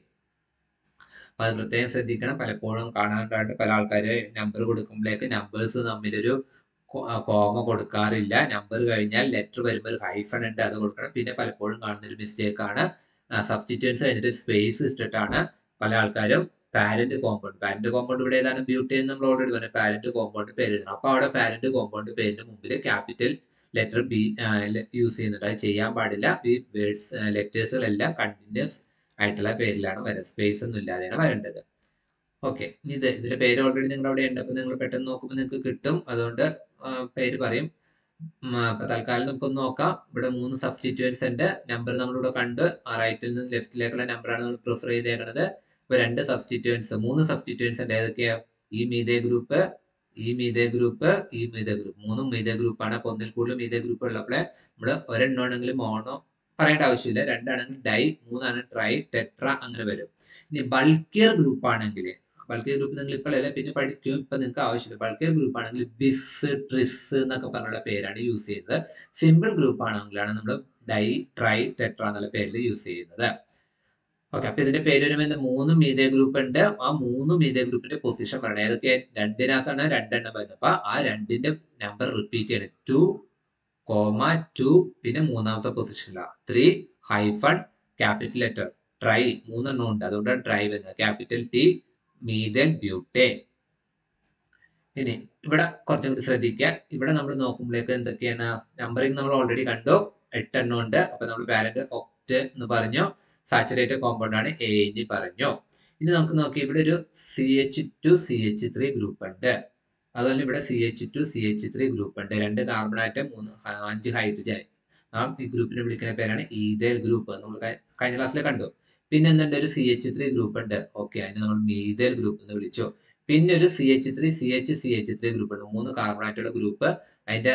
അപ്പൊ അത് പ്രത്യേകം ശ്രദ്ധിക്കണം പലപ്പോഴും കാണാറുണ്ട് പല ആൾക്കാര് നമ്പർ കൊടുക്കുമ്പോഴേക്ക് നമ്പേഴ്സ് തമ്മിലൊരു കോമ കൊടുക്കാറില്ല നമ്പർ കഴിഞ്ഞാൽ ലെറ്റർ വരുമ്പോൾ ഒരു ഹൈഫൺ ഉണ്ട് അത് കൊടുക്കണം പിന്നെ പലപ്പോഴും കാണുന്ന ഒരു മിസ്റ്റേക്ക് ആണ് സബ്സ്റ്റിറ്റ്യൂൻസ് കഴിഞ്ഞിട്ട് സ്പേസ് ഇട്ടിട്ടാണ് പല ആൾക്കാരും പാരന്റ് കോമ്പൗണ്ട് പാരന്റ് കോമ്പൗണ്ട് ഇവിടെ ഏതാണ് ബ്യൂട്ടി എന്ന് നമ്മൾ ഓൾറെഡി പറഞ്ഞു പാരന്റ് കോമ്പൗണ്ട് പേര് എഴുതണം അപ്പൊ അവിടെ പാരന്റ് കോമ്പൗണ്ട് പേരിന്റെ മുമ്പിൽ ക്യാപിറ്റൽ ലെറ്റർ ബി യൂസ് ചെയ്യുന്നുണ്ട് അത് ചെയ്യാൻ പാടില്ല ഈ വേർഡ്സ് ലെറ്റേഴ്സുകളെല്ലാം കണ്ടിന്യൂസ് ആയിട്ടുള്ള പേരിലാണ് വരുന്നത് സ്പേസ് ഒന്നും ഇല്ലാതെയാണ് വരേണ്ടത് ഓക്കെ ഇത് ഇതിന്റെ പേര് ഓൾറെഡി നിങ്ങൾ അവിടെ ഉണ്ട് അപ്പൊ നിങ്ങൾ പെട്ടെന്ന് നോക്കുമ്പോൾ നിങ്ങൾക്ക് കിട്ടും അതുകൊണ്ട് പേര് പറയും അപ്പൊ തൽക്കാലം നമുക്കൊന്ന് നോക്കാം ഇവിടെ മൂന്ന് സബ്സ്റ്റിറ്റ്യൂൻസ് ഉണ്ട് നമ്പർ നമ്മളിവിടെ കണ്ട് ആ റൈറ്റിൽ നിന്ന് ലെഫ്റ്റിലേക്കുള്ള നമ്പറാണ് നമ്മൾ പ്രിഫർ ചെയ്തേക്കുന്നത് ഇപ്പൊ രണ്ട് സബ്സ്റ്റിറ്റ്യൂൻസ് മൂന്ന് സബ്സ്റ്റിറ്റ്യൂൻസ് ഉണ്ട് ഏതൊക്കെയാ ഈ മീതേ ഗ്രൂപ്പ് ഈ മീതേ ഗ്രൂപ്പ് ഈ മീതേ ഗ്രൂപ്പ് മൂന്നും മീതേ ഗ്രൂപ്പാണ് അപ്പൊ ഒന്നിൽ കൂടുതൽ മീതേ ഗ്രൂപ്പ് ഉള്ളപ്പോഴേ നമ്മൾ ഒരെണ്ണമാണെങ്കിലും മോണോ പറയേണ്ട ആവശ്യമില്ല രണ്ടാണെങ്കിൽ ഡൈ മൂന്നാണ് ട്രൈ ടെട്ര അങ്ങനെ വരും ഇനി ബൾക്കിയർ ഗ്രൂപ്പ് ആണെങ്കിൽ ബൾക്കിയർ ഗ്രൂപ്പ് നിങ്ങൾ ഇപ്പോഴല്ല പിന്നെ പഠിക്കും ഇപ്പൊ നിങ്ങൾക്ക് ആവശ്യമില്ല ബൾക്കിയർ ഗ്രൂപ്പ് ആണെങ്കിൽ ബിസ് ട്രിസ് എന്നൊക്കെ പറഞ്ഞുള്ള പേരാണ് യൂസ് ചെയ്യുന്നത് സിമ്പിൾ ഗ്രൂപ്പ് ആണെങ്കിലാണ് നമ്മൾ ഡൈ ട്രൈ ടെട്ര എന്നുള്ള പേരിൽ യൂസ് ചെയ്യുന്നത് ഓക്കെ അപ്പൊ ഇതിന്റെ പേര് വരുമ്പോൾ മൂന്ന് മീതേ ഗ്രൂപ്പ് ഉണ്ട് ആ മൂന്ന് മീതേ ഗ്രൂപ്പിന്റെ പൊസിഷൻ പറയണം ഏതൊക്കെ രണ്ടിനകത്താണ് രണ്ടെണ്ണം വരുന്നത് അപ്പൊ ആ രണ്ടിന്റെ നമ്പർ റിപ്പീറ്റ് ചെയ്യണം ടു കോമ ടു പിന്നെ മൂന്നാമത്തെ പൊസിഷനിലാണ് three hyphen capital letter tri മൂന്നെണ്ണം ഉണ്ട് അതുകൊണ്ടാണ് ട്രൈ വരുന്നത് ക്യാപിറ്റൽ ടി മീതൽ ബ്യൂട്ടേൻ ഇനി ഇവിടെ കുറച്ചും കൂടി ശ്രദ്ധിക്കുക ഇവിടെ നമ്മൾ നോക്കുമ്പോഴേക്ക് എന്തൊക്കെയാണ് നമ്പറിങ് നമ്മൾ ഓൾറെഡി കണ്ടു എട്ടെണ്ണം ഉണ്ട് അപ്പൊ നമ്മൾ പാരന്റ് ഒക്ട് എന്ന് പറഞ്ഞു സാച്ചുറേറ്റഡ് കോമ്പൗണ്ട് ആണ് എ എൻ പറഞ്ഞു ഇനി നമുക്ക് നോക്കി ഇവിടെ ഒരു C H two C H three group ഉണ്ട് അതുപോലെ ഇവിടെ C H two C H three group ഉണ്ട് രണ്ട് കാർബൺ ആറ്റം മൂന്ന് അഞ്ച് ഹൈഡ്രജൻ നാം ഈ ഗ്രൂപ്പിനെ വിളിക്കുന്ന പേരാണ് ഈതേൽ ഗ്രൂപ്പ് നമ്മൾ കഴിഞ്ഞ ക്ലാസ്സിൽ കണ്ടു പിന്നെ എന്തുണ്ട് ഒരു സി എച്ച് ത്രീ ഗ്രൂപ്പ് ഉണ്ട് ഓക്കെ അതിന് നമ്മൾ മീതേൽ ഗ്രൂപ്പ് എന്ന് വിളിച്ചു പിന്നെ ഒരു C H three C H C H three group ഉണ്ട് മൂന്ന് കാർബൺ ആയിട്ടുള്ള ഗ്രൂപ്പ് അതിന്റെ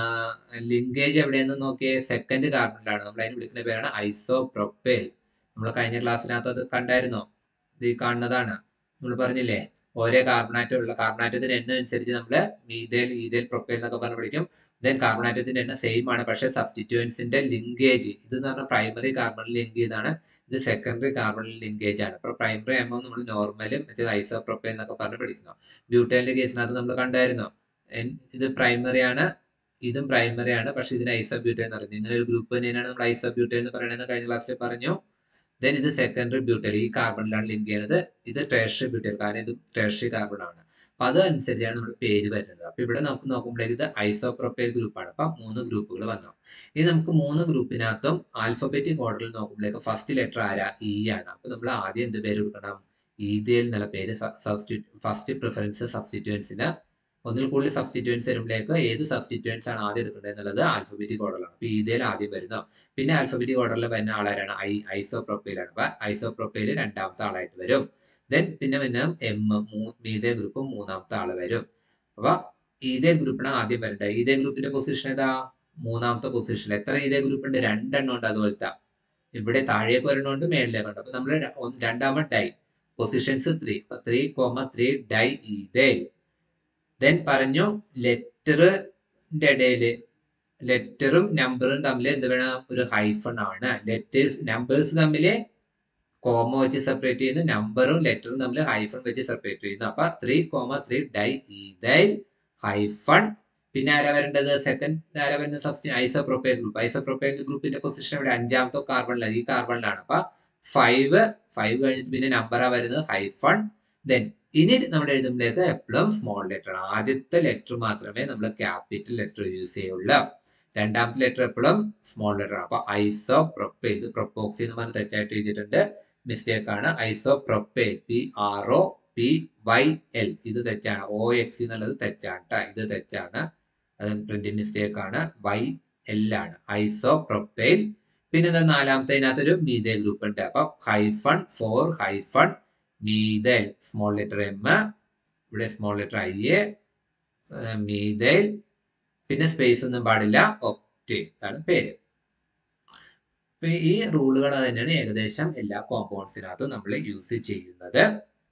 ലിങ്കേജ് എവിടെയെന്ന് നോക്കിയേ സെക്കൻഡ് കാർബണിലാണ് നമ്മൾ അതിന് വിളിക്കുന്ന പേരാണ് ഐസോ പ്രൊപ്പേൽ നമ്മൾ കഴിഞ്ഞ ക്ലാസ്സിനകത്ത് അത് കണ്ടായിരുന്നോ ഇത് ഈ കാണുന്നതാണ് നമ്മൾ പറഞ്ഞില്ലേ ഓരോ കാർബണാറ്റം ഉള്ള കാർബണാറ്റത്തിന്റെ എണ്ണം അനുസരിച്ച് നമ്മൾ മീതേൽ ഈതേൽ പ്രൊപ്പേൽ എന്നൊക്കെ പറഞ്ഞ് വിളിക്കും ദെൻ കാർബണാറ്റത്തിന്റെ എണ്ണം സെയിം ആണ് പക്ഷെ സബ്സ്റ്റിറ്റ്യൂൻസിന്റെ ലിങ്കേജ് ഇത് എന്ന് പറഞ്ഞാൽ പ്രൈമറി കാർബണിൽ ലിങ്ക് ചെയ്താണ് ഇത് സെക്കൻഡറി കാർബണിൽ ലിങ്കേജ് ആണ് അപ്പൊ പ്രൈമറി ആകുമ്പോൾ നമ്മൾ നോർമലും മറ്റേത് ഐസോപ്രോപ്പൈൽ എന്നൊക്കെ പറഞ്ഞ് പഠിക്കുന്നു ബ്യൂട്ടൈലിന്റെ കേസിനകത്ത് നമ്മൾ കണ്ടായിരുന്നു ഇത് പ്രൈമറി ആണ് ഇതും പ്രൈമറി ആണ് പക്ഷെ ഇതിന് ഐസോബ്യൂട്ടൈൽ എന്ന് പറയുന്നത് ഇങ്ങനെ ഒരു ഗ്രൂപ്പ് തന്നെയാണ് നമ്മൾ ഐസോബ്യൂട്ടൈൽ എന്ന് പറയുന്നത് കഴിഞ്ഞ ക്ലാസ്സിൽ പറഞ്ഞു ദെൻ ഇത് സെക്കൻഡറി ബ്യൂട്ടൈൽ ഈ കാർബണിലാണ് ലിങ്ക് ചെയ്യുന്നത് ഇത് ടേഷറി ബ്യൂട്ടൈൽ കാരണം ഇത് ടേഷറി കാർബൺ ആണ് അപ്പൊ അതനുസരിച്ചാണ് നമ്മുടെ പേര് വരുന്നത് അപ്പൊ ഇവിടെ നമുക്ക് നോക്കുമ്പോഴേക്ക് ഇത് ഐസോപ്രോപ്പൈൽ ഗ്രൂപ്പാണ് അപ്പൊ മൂന്ന് ഗ്രൂപ്പുകൾ വന്നു ഇനി നമുക്ക് മൂന്ന് ഗ്രൂപ്പിനകത്തും ആൽഫബറ്റിക് ഓർഡറിൽ നോക്കുമ്പോഴേക്ക് ഫസ്റ്റ് ലെറ്റർ ആരാ ഇ ആണ് അപ്പൊ നമ്മൾ ആദ്യം എന്ത് പേര് കൊടുക്കണം ഈദിയൽ എന്നുള്ള പേര് ഫസ്റ്റ് പ്രിഫറൻസ് സബ്സ്റ്റിറ്റ്യൂൻസിന് ഒന്നിൽ കൂടുതൽ സബ്സ്റ്റിറ്റ്യൂൻസ് വരുമ്പോഴേക്ക് ഏത് സബ്സ്റ്റിറ്റ്യൂൻസ് ആണ് ആദ്യം എടുക്കേണ്ടത് എന്നുള്ളത് ആൽഫബറ്റിക് ഓർഡറിലാണ് അപ്പൊ ഈദിയൽ ആദ്യം വരുന്നു പിന്നെ ആൽഫബറ്റിക് ഓർഡറിൽ വരുന്ന ആളാരാണ് ഐ ഐസോപ്രോപ്പയിലാണ് അപ്പൊ ഐസോപ്രോപ്പയിൽ രണ്ടാമത്തെ ആളായിട്ട് വരും ദെൻ പിന്നെ പിന്നെ എം മീതേ ഗ്രൂപ്പ് മൂന്നാമത്തെ ആള് വരും അപ്പൊ ഇതേ ഗ്രൂപ്പിനാണ് ആദ്യം വരേണ്ടത് ഇതേ ഗ്രൂപ്പിന്റെ പൊസിഷൻ ഏതാ മൂന്നാമത്തെ പൊസിഷൻ എത്ര ഇതേ ഗ്രൂപ്പ് ഉണ്ട് രണ്ടെണ്ണം ഉണ്ട് അതുപോലത്തെ ഇവിടെ താഴേക്ക് ഒരെണ്ണമുണ്ട് മേളിലേക്ക് ഉണ്ട് അപ്പൊ നമ്മൾ രണ്ടാമത്തെ ഡൈ പൊസിഷൻസ് ത്രീ അപ്പൊ ത്രീ കോമ ത്രീ ഡൈ ഇതേ ദെൻ പറഞ്ഞു ലെറ്ററിന്റെ ഇടയില് ലെറ്ററും നമ്പറും തമ്മിൽ എന്ത് വേണം ഒരു ഹൈഫൺ ആണ് ലെറ്റേഴ്സ് നമ്പേഴ്സ് തമ്മില് കോമ വെച്ച് സെപ്പറേറ്റ് ചെയ്യുന്നു നമ്പറും ലെറ്ററും തമ്മിൽ ഹൈഫൺ വെച്ച് സെപ്പറേറ്റ് ചെയ്യുന്നു അപ്പൊ three comma three di ethyl hyphen പിന്നെ ആരാ വരേണ്ടത് സെക്കൻഡ് ആരാ വരുന്നത് സബ്സ്റ്റി ഐസോപ്രോപ്പൈൽ ഗ്രൂപ്പ് ഐസോപ്രോപ്പൈൽ ഗ്രൂപ്പിന്റെ പൊസിഷൻ ഇവിടെ അഞ്ചാമത്തെ കാർബണിലാണ് ഈ കാർബണിലാണ് അപ്പൊ ഫൈവ് ഫൈവ് കഴിഞ്ഞിട്ട് പിന്നെ നമ്പറാ വരുന്നത് ഹൈഫൺ ദെൻ ഇനി നമ്മൾ എഴുതുമ്പോഴേക്ക് എപ്പോഴും സ്മോൾ ലെറ്റർ ആണ് ആദ്യത്തെ ലെറ്റർ മാത്രമേ നമ്മൾ ക്യാപിറ്റൽ ലെറ്റർ യൂസ് ചെയ്യുള്ളൂ രണ്ടാമത്തെ ലെറ്റർ എപ്പോഴും സ്മോൾ ലെറ്റർ ആണ് അപ്പൊ ഐസോ പ്രൊപ്പൈൽ ഇത് പ്രൊപ്പോക്സി എന്ന് പറഞ്ഞ് തെറ്റായിട്ട് എഴുതിയിട്ടുണ്ട് മിസ്റ്റേക്ക് ആണ് isopropyl P R O P Y L ഇത് തെറ്റാണ് ഒ എക്സ് എന്നുള്ളത് തെറ്റാണ് ട്ടോ. ഇത് തെറ്റാണ് അത് പ്രിന്റിംഗ് മിസ്റ്റേക്ക് ആണ് വൈ എൽ ആണ് ഐസോ പ്രൊപ്പൈൽ പിന്നെ എന്താ നാലാമത്തെ ഇതിനകത്തൊരു മീതേൽ ഗ്രൂപ്പ് ഉണ്ട് അപ്പൊ hyphen four hyphen methyl small letter M ഇവിടെ small letter I A methyl പിന്നെ സ്പേസ് ഒന്നും പാടില്ല ഒക്ടേ ഇതാണ് പേര് അപ്പൊ ഈ റൂളുകൾ തന്നെയാണ് ഏകദേശം എല്ലാ കോമ്പൗണ്ട്സിനകത്തും നമ്മൾ യൂസ് ചെയ്യുന്നത്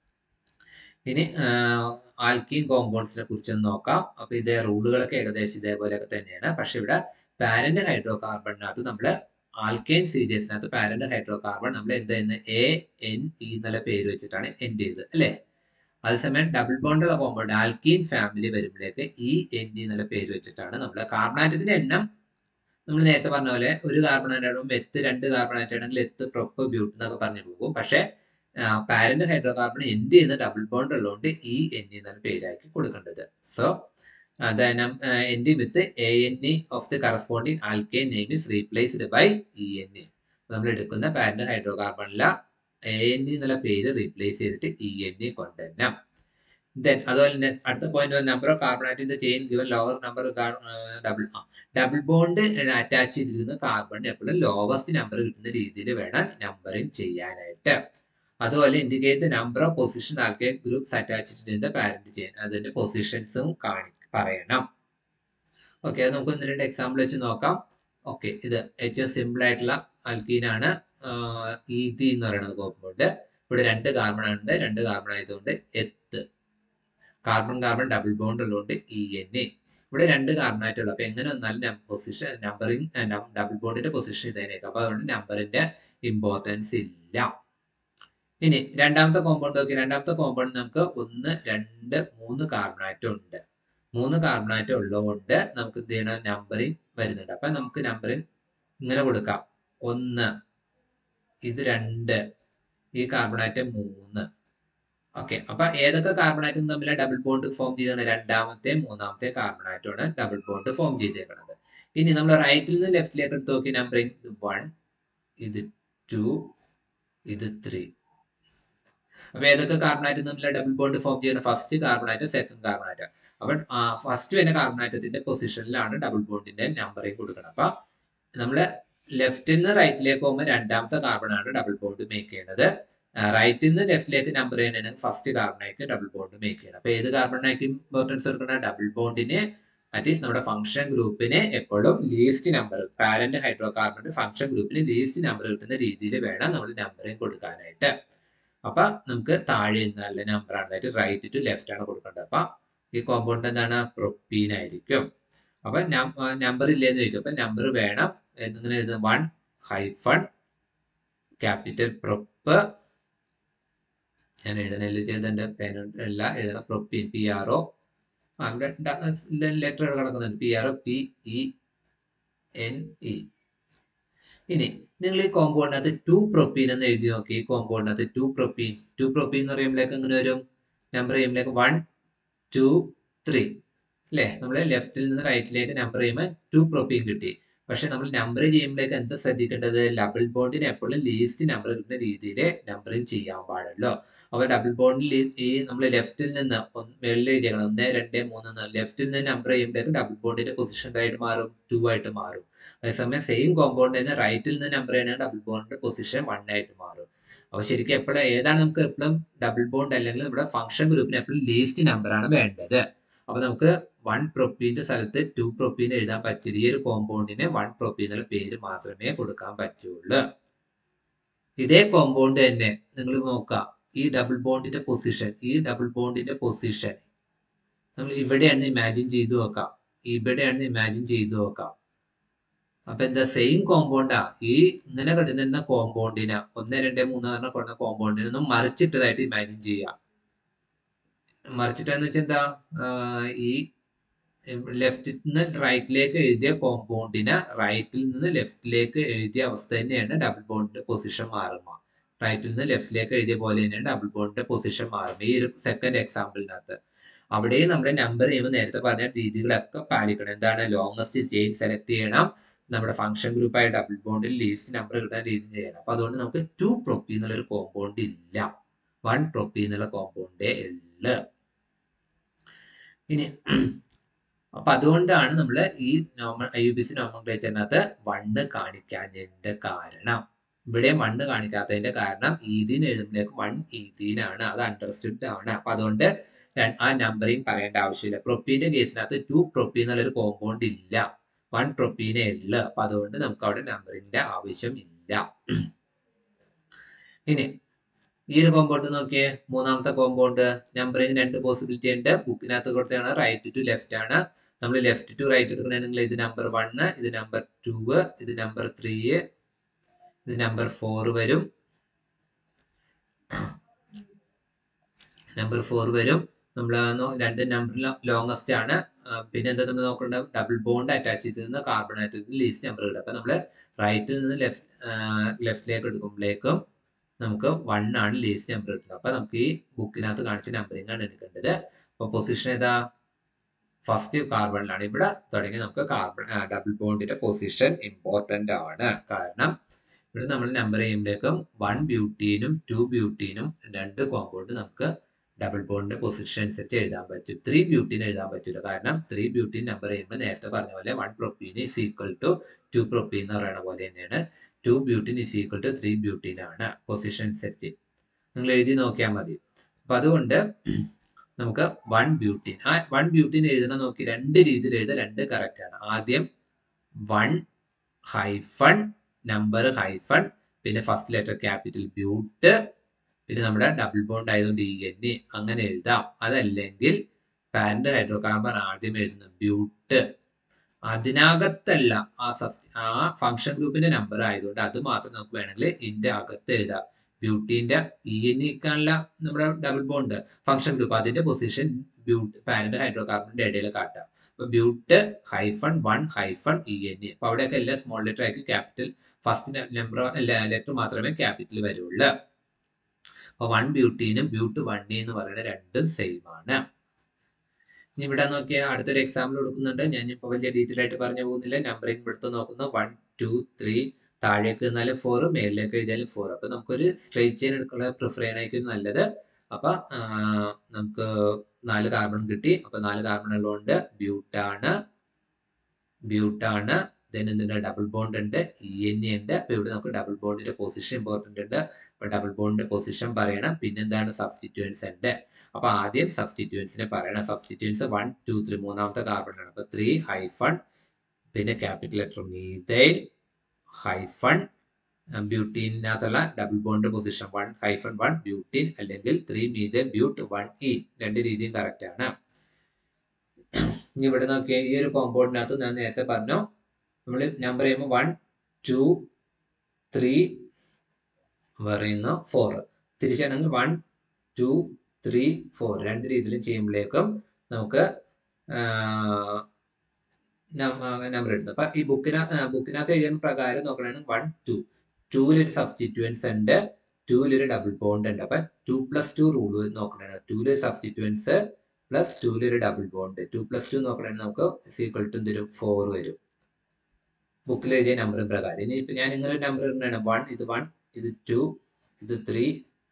ഇനി ആൽക്കീൻ കോമ്പൗണ്ട്സിനെ കുറിച്ച് നോക്കാം അപ്പൊ ഇതേ റൂളുകളൊക്കെ ഏകദേശം ഇതേപോലെയൊക്കെ തന്നെയാണ് പക്ഷെ ഇവിടെ പാരന്റ് ഹൈഡ്രോ കാർബണിനകത്ത് നമ്മൾ ആൽക്കൈൻ സീരീസിനകത്ത് പാരന്റ് ഹൈഡ്രോ കാർബൺ നമ്മൾ എന്ത് ചെയ്യുന്നത് എ എൻ ഇ എന്നുള്ള പേര് വെച്ചിട്ടാണ് എൻഡ് ചെയ്തത് അല്ലേ അതേസമയം ഡബിൾ ബോണ്ടുള്ള കോമ്പൗണ്ട് ആൽക്കീൻ ഫാമിലി വരുമ്പോഴേക്ക് ഇ എൻ ഇ എന്നുള്ള പേര് വെച്ചിട്ടാണ് നമ്മൾ കാർബണാറ്റത്തിന്റെ എണ്ണം നമ്മൾ നേരത്തെ പറഞ്ഞ പോലെ ഒരു കാർബൺ ആറ്റം എത്ത് രണ്ട് കാർബൺ ആറ്റം ആണെങ്കിൽ എത്ത് പ്രൊപ്പ് ബ്യൂട്ട് എന്നൊക്കെ പറഞ്ഞു പോകും പക്ഷെ പാരന്റ് ഹൈഡ്രോ കാർബൺ എൻഡ് ചെയ്യുന്ന ഡബിൾ ബോണ്ട് ഉള്ളതുകൊണ്ട് ഇ എൻ ഇ എന്നാണ് പേരാക്കി കൊടുക്കേണ്ടത് so then ending with the ANE of the corresponding alkane name is replaced by ENE. നമ്മൾ എടുക്കുന്ന പാരന്റ് ഹൈഡ്രോ കാർബണില എ എൻ ഇ എന്നുള്ള പേര് റീപ്ലേസ് ചെയ്തിട്ട് ഇ എൻ ഇ കൊണ്ടുവരണം ദെൻ അതുപോലെ തന്നെ അടുത്ത പോയിന്റ് നമ്പർ ഓഫ് കാർബണാറ്റ് in the chain given lower number double double bond attach ചെയ്തിരിക്കുന്ന കാർബൺ എപ്പോഴും ലോവസ്റ്റ് നമ്പർ കിട്ടുന്ന രീതിയിൽ വേണം നമ്പറിങ് ചെയ്യാനായിട്ട് അതുപോലെ indicate the number of position alkyne groups attached in the parent chain അതിന്റെ പൊസിഷൻസും കാണി പറയണം ഓക്കെ അത് നമുക്ക് ഒന്ന് രണ്ട് എക്സാമ്പിൾ വെച്ച് നോക്കാം ഓക്കെ ഇത് ഏറ്റവും സിമ്പിൾ ആയിട്ടുള്ള അൽക്കീനാണ് ഈതി എന്ന് പറയുന്നത് കോമ്പൗണ്ട് ഇവിടെ രണ്ട് കാർബൺ ഉണ്ട് രണ്ട് കാർബൺ ആയതുകൊണ്ട് eth carbon carbon double bond ഉള്ളതുകൊണ്ട് ഇ എൻ എ ഇവിടെ രണ്ട് കാർബൺ ആയിട്ടുള്ളൂ അപ്പൊ എങ്ങനെ വന്നാലും പൊസിഷൻ നമ്പറിങ് ഡബിൾ ബോണ്ടിന്റെ പൊസിഷൻ ഇതേനേക്കും അപ്പൊ അതുകൊണ്ട് നമ്പറിന്റെ ഇമ്പോർട്ടൻസ് ഇല്ല ഇനി രണ്ടാമത്തെ കോമ്പൗണ്ട് നോക്കി രണ്ടാമത്തെ കോമ്പൗണ്ട് നമുക്ക് ഒന്ന് രണ്ട് മൂന്ന് കാർബൺ ആറ്റം ഉണ്ട് മൂന്ന് കാർബൺ ആറ്റം ഉള്ളതുകൊണ്ട് നമുക്ക് എന്ത് ചെയ്യണം നമ്പറിങ് വരുന്നുണ്ട് അപ്പൊ നമുക്ക് നമ്പറിങ് ഇങ്ങനെ കൊടുക്കാം ഒന്ന് ഇത് രണ്ട് ഈ കാർബൺ ആറ്റം മൂന്ന് ഓക്കെ അപ്പൊ ഏതൊക്കെ കാർബൺ ആറ്റം തമ്മിൽ ഡബിൾ ബോണ്ട് ഫോം ചെയ്താണ് രണ്ടാമത്തെ മൂന്നാമത്തെ കാർബൺ ആറ്റമാണ് ഡബിൾ ബോണ്ട് ഫോം ചെയ്തേക്കുന്നത് ഇനി നമ്മൾ റൈറ്റിൽ നിന്ന് ലെഫ്റ്റിലേക്ക് എടുത്ത് നോക്കി നമ്പറിങ് ഇത് വൺ ഇത് ടു ഇത് ത്രീ അപ്പൊ ഏതൊക്കെ കാർബൺ ആറ്റം തമ്മിൽ ഡബിൾ ബോണ്ട് ഫോം ചെയ്യുന്ന first carbon atom second carbon atom അപ്പൊ ഫസ്റ്റ് വരുന്ന കാർബൺ ആറ്റത്തിന്റെ പൊസിഷനിലാണ് ഡബിൾ ബോണ്ടിന്റെ നമ്പറിങ് കൊടുക്കുന്നത് അപ്പൊ നമ്മള് ലെഫ്റ്റിൽ നിന്ന് റൈറ്റിലേക്ക് പോകുമ്പോൾ രണ്ടാമത്തെ കാർബൺ ആണ് ഡബിൾ ബോണ്ട് മേക്ക് ചെയ്യുന്നത് റൈറ്റിൽ നിന്ന് ലെഫ്റ്റിലേക്ക് നമ്പർ ചെയ്യണമെങ്കിൽ ഫസ്റ്റ് കാർബണായിരിക്കും ഡബിൾ ബോണ്ട് മേക്ക് ചെയ്യുന്നത് അപ്പൊ ഏത് കാർബണായിരിക്കും ഇമ്പോർട്ടൻസ് കൊടുക്കുന്ന ഡബിൾ ബോണ്ടിന് അറ്റ്ലീസ്റ്റ് നമ്മുടെ ഫംഗ്ഷൻ ഗ്രൂപ്പിന് എപ്പോഴും ലീസ്റ്റ് നമ്പർ പാരന്റ് ഹൈഡ്രോ കാർബണിന്റെ ഫംഗ്ഷൻ ഗ്രൂപ്പിന് ലീസ്റ്റ് നമ്പർ കിട്ടുന്ന രീതിയിൽ വേണം നമ്മൾ നമ്പറിങ് കൊടുക്കാനായിട്ട് അപ്പൊ നമുക്ക് താഴെ നല്ല നമ്പറാണ് അതായത് റൈറ്റ് ടു ലെഫ്റ്റ് ആണ് കൊടുക്കേണ്ടത് അപ്പൊ ഈ കോമ്പൗണ്ട് എന്താണ് പ്രൊപ്പീൻ ആയിരിക്കും അപ്പൊ നമ്പർ ഇല്ലേന്ന് ചോദിക്കും അപ്പൊ നമ്പർ വേണം എന്നിങ്ങനെ എഴുതുന്നത് വൺ ഹൈഫൺ ക്യാപിറ്റൽ പ്രൊപ്പ് ഞാൻ എഴുതണല്ലോ ചെയ്തെന്റെ പേന അല്ല എഴുതണം propene P R O letter കിടക്കുന്നുണ്ട് P R O P E N E ഇനി നിങ്ങൾ ഈ കോമ്പൗണ്ടിനകത്ത് ടു പ്രൊപ്പീൻ എന്ന് എഴുതി നോക്കി ഈ കോമ്പൗണ്ടിനകത്ത് ടു പ്രൊപ്പീൻ ടു പ്രൊപ്പീൻ എന്ന് പറയുമ്പോഴേക്ക് എങ്ങനെ വരും നമ്പർ ചെയ്യുമ്പോഴേക്ക് വൺ ടു ത്രീ അല്ലേ നമ്മൾ ലെഫ്റ്റിൽ നിന്ന് റൈറ്റിലേക്ക് നമ്പർ ചെയ്യുമ്പോൾ ടു പ്രൊപ്പീൻ കിട്ടി പക്ഷെ നമ്മൾ നമ്പർ ചെയ്യുമ്പോഴേക്ക് എന്താ ശ്രദ്ധിക്കേണ്ടത് ഡബിൾ ബോണ്ടിന് എപ്പോഴും ലീസ്റ്റ് നമ്പർ കിട്ടുന്ന രീതിയിൽ നമ്പറിങ് ചെയ്യാൻ പാടല്ലോ അപ്പൊ ഡബിൾ ബോണ്ടിൽ ഈ നമ്മൾ ലെഫ്റ്റിൽ നിന്ന് മുകളിൽ എഴുതിയാണ് ഒന്ന് രണ്ട് മൂന്ന് ലെഫ്റ്റിൽ നിന്ന് നമ്പർ ചെയ്യുമ്പോഴേക്ക് ഡബിൾ ബോണ്ടിന്റെ പൊസിഷൻ ആയിട്ട് മാറും ടു ആയിട്ട് മാറും അതേസമയം സെയിം കോമ്പൗണ്ട് തന്നെ റൈറ്റിൽ നിന്ന് നമ്പർ ചെയ്യണമെങ്കിൽ ഡബിൾ ബോണ്ടിന്റെ പൊസിഷൻ വൺ ആയിട്ട് മാറും അപ്പൊ ശരിക്കും എപ്പോഴും ഏതാണ് നമുക്ക് എപ്പോഴും ഡബിൾ ബോണ്ട് അല്ലെങ്കിൽ നമ്മുടെ ഫംഗ്ഷൻ ഗ്രൂപ്പിന് എപ്പോഴും ലീസ്റ്റ് നമ്പർ ആണ് വേണ്ടത് അപ്പൊ നമുക്ക് വൺ പ്രൊപ്പീന്റെ സ്ഥലത്ത് ടു പ്രൊപ്പീൻ എഴുതാൻ പറ്റില്ല ഈ ഒരു കോമ്പൗണ്ടിന് വൺ പ്രൊപ്പീൻ എന്നുള്ള പേര് മാത്രമേ കൊടുക്കാൻ പറ്റുള്ളൂ ഇതേ കോമ്പൗണ്ട് തന്നെ നിങ്ങൾ നോക്കുക ഈ ഡബിൾ ബോണ്ടിന്റെ പൊസിഷൻ ഈ ഡബിൾ ബോണ്ടിന്റെ പൊസിഷൻ നമ്മൾ ഇവിടെയാണ് ഇമാജിൻ ചെയ്തു നോക്കാം ഇവിടെയാണ് ഇമാജിൻ ചെയ്തു നോക്കാം അപ്പൊ എന്താ സെയിം കോമ്പൗണ്ടാ ഈ ഇങ്ങനെ കിടന്ന കോമ്പൗണ്ടിനെ ഒന്ന് രണ്ട് മൂന്ന് പറഞ്ഞ കൊടുക്കുന്ന കോമ്പൗണ്ടിനെ ഒന്ന് മറിച്ചിട്ടതായിട്ട് ഇമാജിൻ ചെയ്യാം മറിച്ചിട്ടെന്ന് വെച്ചാൽ എന്താ ഈ ലെഫ്റ്റിൽ നിന്ന് റൈറ്റിലേക്ക് എഴുതിയ കോമ്പൗണ്ടിനെ റൈറ്റിൽ നിന്ന് ലെഫ്റ്റിലേക്ക് എഴുതിയ അവസ്ഥ തന്നെയാണ് ഡബിൾ ബോണ്ടിന്റെ പൊസിഷൻ മാറുക റൈറ്റിൽ നിന്ന് ലെഫ്റ്റിലേക്ക് എഴുതിയ പോലെ തന്നെയാണ് ഡബിൾ ബോണ്ടിന്റെ പൊസിഷൻ മാറുക ഈ ഒരു സെക്കൻഡ് എക്സാമ്പിളിനകത്ത് അവിടെയും നമ്മൾ നമ്പർ ചെയ്യുമ്പോൾ നേരത്തെ പറഞ്ഞ രീതികളൊക്കെ പാലിക്കണം എന്താണ് ലോങ്സ്റ്റ് ചെയിൻ സെലക്ട് ചെയ്യണം നമ്മുടെ ഫംഗ്ഷൻ ഗ്രൂപ്പായ ഡബിൾ ബോണ്ടിൽ ലീസ്റ്റ് നമ്പർ കിട്ടാൻ രീതി ചെയ്യണം അപ്പൊ അതുകൊണ്ട് നമുക്ക് ടു പ്രൊപ്പി എന്നുള്ള ഒരു കോമ്പൗണ്ട് ഇല്ല വൺ പ്രൊപ്പി എന്നുള്ള കോമ്പൗണ്ടേ ഉള്ളു ഇനി അപ്പൊ അതുകൊണ്ടാണ് നമ്മൾ ഈ നോമ ഐ യു ബി സി നോമൻക്ലേച്ചറിനകത്ത് വണ്ണ് കാണിക്കാഞ്ഞതിന്റെ കാരണം ഇവിടെ മണ്ണ് കാണിക്കാത്തതിന്റെ കാരണം ഈദീൻ എഴുതുമ്പോഴേക്ക് വൺ ഈദീനാണ് അത് അണ്ടർസ്റ്റുഡ് ആണ് അപ്പൊ അതുകൊണ്ട് ആ നമ്പറിങ് പറയേണ്ട ആവശ്യമില്ല പ്രൊപ്പീന്റെ കേസിനകത്ത് ടു പ്രൊപ്പീൻ എന്നുള്ളൊരു കോമ്പൗണ്ട് ഇല്ല വൺ പ്രൊപ്പീനേ ഉള്ളു അപ്പൊ അതുകൊണ്ട് നമുക്ക് അവിടെ നമ്പറിന്റെ ആവശ്യം ഇല്ല ഇനി ഈ ഒരു കോമ്പൗണ്ട് നോക്കിയേ മൂന്നാമത്തെ കോമ്പൗണ്ട് നമ്പറിങ് രണ്ട് പോസിബിലിറ്റി ഉണ്ട് ബുക്കിനകത്ത് കൊടുത്തതാണ് റൈറ്റ് ടു ലെഫ്റ്റ് ആണ് നമ്മൾ ലെഫ്റ്റ് ടു റൈറ്റ് എടുക്കണമെങ്കിൽ ഇത് നമ്പർ വണ് ഇത് നമ്പർ ടു ഇത് നമ്പർ ത്രീ ഇത് നമ്പർ ഫോർ വരും നമ്പർ ഫോർ വരും നമ്മൾ രണ്ട് നമ്പർ ലോങ്സ്റ്റ് ആണ് പിന്നെ എന്താ നമ്മൾ നോക്കേണ്ടത് ഡബിൾ ബോണ്ട് അറ്റാച്ച് ചെയ്തിരുന്ന കാർബൺ ആറ്റത്തിൽ ലീസ്റ്റ് നമ്പർ കിട്ടും അപ്പൊ നമ്മൾ റൈറ്റിൽ നിന്ന് ലെഫ്റ്റ് ലെഫ്റ്റിലേക്ക് എടുക്കുമ്പോഴേക്കും നമുക്ക് വൺ ആണ് ലീസ്റ്റ് നമ്പർ കിട്ടുന്നത് അപ്പൊ നമുക്ക് ഈ ബുക്കിനകത്ത് കാണിച്ച നമ്പറിംഗ് ആണ് എടുക്കേണ്ടത് അപ്പൊ പൊസിഷൻ ഏതാ ഫസ്റ്റ് കാർബണിലാണ് ഇവിടെ തുടങ്ങി നമുക്ക് കാർബൺ ഡബിൾ ബോണ്ടിന്റെ പൊസിഷൻ ഇമ്പോർട്ടന്റ് ആണ് കാരണം ഇവിടെ നമ്മൾ നമ്പർ ചെയ്യുമ്പോഴേക്കും വൺ ബ്യൂട്ടീനും ടു ബ്യൂട്ടീനും രണ്ട് കോമ്പൗണ്ട് നമുക്ക് ഡബിൾ ബോണ്ടിന്റെ പൊസിഷൻ അനുസരിച്ച് എഴുതാൻ പറ്റും ത്രീ ബ്യൂട്ടീൻ എഴുതാൻ പറ്റില്ല കാരണം ത്രീ ബ്യൂട്ടീൻ നമ്പർ ചെയ്യുമ്പോൾ നേരത്തെ പറഞ്ഞ പോലെ one propene is equal to two propene എന്ന് പറയുന്ന പോലെ തന്നെയാണ് two butene is equal to three butene ആണ് പൊസിഷൻ അനുസരിച്ച് നിങ്ങൾ എഴുതി നോക്കിയാൽ മതി അപ്പൊ അതുകൊണ്ട് നമുക്ക് വൺ ബ്യൂട്ടീൻ ആ വൺ ബ്യൂട്ടീൻ എഴുതണ നോക്കി രണ്ട് രീതിയിൽ എഴുതാൻ രണ്ട് കറക്റ്റ് ആണ് ആദ്യം വൺ ഹൈഫൺ നമ്പർ ഹൈഫൺ പിന്നെ ഫസ്റ്റ് ലെറ്റർ ക്യാപിറ്റൽ ബ്യൂട്ട് പിന്നെ നമ്മുടെ ഡബിൾ ബോണ്ട് ആയതുകൊണ്ട് ഇ എൻ ഇ അങ്ങനെ എഴുതാം അതല്ലെങ്കിൽ പാരന്റ് ഹൈഡ്രോ കാർബൺ ആദ്യം എഴുതുന്ന ബ്യൂട്ട് അതിനകത്തല്ല ആ സബ് ആ ഫംഗ്ഷൻ ഗ്രൂപ്പിന്റെ നമ്പർ ആയതുകൊണ്ട് അത് മാത്രം നമുക്ക് വേണമെങ്കിൽ ഇതിന്റെ അകത്ത് എഴുതാം ബ്യൂട്ടീന്റെ ഇ എൻ ഇക്കാണുള്ള നമ്മുടെ ഡബിൾ ബോണ്ട് ഫംഗ്ഷൻ ഗ്രൂപ്പ് അതിന്റെ പൊസിഷൻ ബ്യൂട്ട് പാരന്റ് ഹൈഡ്രോ കാർബണിന്റെ ഇടയിൽ കാട്ടുക അപ്പൊ but hyphen one hyphen E N E അപ്പൊ അവിടെയൊക്കെ എല്ലാ സ്മോൾ ലെറ്റർ ആയിരിക്കും ക്യാപിറ്റൽ ഫസ്റ്റ് നമ്പർ ലെറ്റർ മാത്രമേ ക്യാപിറ്റൽ വരുള്ളൂ അപ്പൊ വൺ ബ്യൂട്ടീനും ബ്യൂട്ട് വണ്ണി എന്ന് പറയുന്ന രണ്ടും സെയിം ആണ് ഇനി ഇവിടെ നോക്കിയാൽ അടുത്തൊരു എക്സാമ്പിൾ കൊടുക്കുന്നുണ്ട് ഞാൻ ഇപ്പോൾ വലിയ ഡീറ്റെയിൽ ആയിട്ട് പറഞ്ഞു പോകുന്നില്ല നമ്പറിംഗ് ഇവിടുത്തെ നോക്കുന്നു വൺ ടു ത്രീ താഴേക്ക് നിന്നാലും ഫോർ മേളിലേക്ക് എഴുതിയാലും ഫോർ അപ്പൊ നമുക്കൊരു സ്ട്രേറ്റ് ചെയിൻ എടുക്കുന്ന പ്രിഫർ ചെയ്യണമായിരിക്കും നല്ലത് അപ്പൊ നമുക്ക് നാല് കാർബൺ കിട്ടി അപ്പൊ നാല് കാർബൺ ഉള്ളതുകൊണ്ട് ബ്യൂട്ടാണ് ബ്യൂട്ടാണ് ദെൻ എന്തിന്റെ ഡബിൾ ബോണ്ട് ഉണ്ട് ഇ എൻ എ ഉണ്ട് അപ്പൊ ഇവിടെ നമുക്ക് ഡബിൾ ബോണ്ടിന്റെ പൊസിഷൻ ഇമ്പോർട്ടന്റ് ഉണ്ട് അപ്പൊ ഡബിൾ ബോണ്ടിന്റെ പൊസിഷൻ പറയണം പിന്നെന്താണ് സബ്സ്റ്റിറ്റ്യൂൻസ് ഉണ്ട് അപ്പൊ ആദ്യം സബ്സ്റ്റിറ്റ്യൂൻസിനെ പറയണം സബ്സ്റ്റിറ്റ്യൂൻസ് വൺ ടു ത്രീ മൂന്നാമത്തെ കാർബൺ ആണ് അപ്പൊ ത്രീ ഹൈഫൺ പിന്നെ ക്യാപിറ്റൽ ലെറ്റർ മീതൈൽ ഹൈഫൺ ബ്യൂട്ടീനകത്തുള്ള double bond position one hyphen one butene അല്ലെങ്കിൽ three methyl but one e രണ്ട് രീതിയും കറക്റ്റ് ആണ് ഇനി ഇവിടെ നോക്കിയാൽ ഈ ഒരു കോമ്പൗണ്ടിനകത്ത് ഞാൻ നേരത്തെ പറഞ്ഞു നമ്മൾ നമ്പർ ചെയ്യുമ്പോൾ വൺ ടു ത്രീ പറയുന്ന ഫോർ തിരിച്ചാണെങ്കിൽ വൺ ടു ത്രീ ഫോർ രണ്ട് രീതിയിലും ചെയ്യുമ്പോഴേക്കും നമുക്ക് നമ്പർ എടുത്തു അപ്പൊ ഈ ബുക്കിനകത്ത് ബുക്കിനകത്ത് എഴുതുന്ന പ്രകാരം നോക്കണമെങ്കിൽ വൺ ടു ടൂവിലൊരു സബ്സ്റ്റിറ്റ്യൂൻസ് ഉണ്ട് ടൂവിലൊരു ഡബിൾ ബോണ്ട് ഉണ്ട് അപ്പൊ ടു പ്ലസ് ടു റൂൾ നോക്കണേ ടൂവിലൊരു സബ്സ്റ്റിറ്റ്യൂൻസ് പ്ലസ് ടൂവിലൊരു double bond two plus two നോക്കണമെങ്കിൽ നമുക്ക് സീക്വൽ ടു എന്തൊരു ഫോർ വരും ബുക്കിൽ എഴുതിയ നമ്പർ പ്രകാരം ഇനി ഇപ്പൊ ഞാൻ ഇങ്ങനെ ഒരു നമ്പർ ഇടുന്നതാണ് വൺ ഇത് വൺ ഇത് ടു ഇത് ത്രീ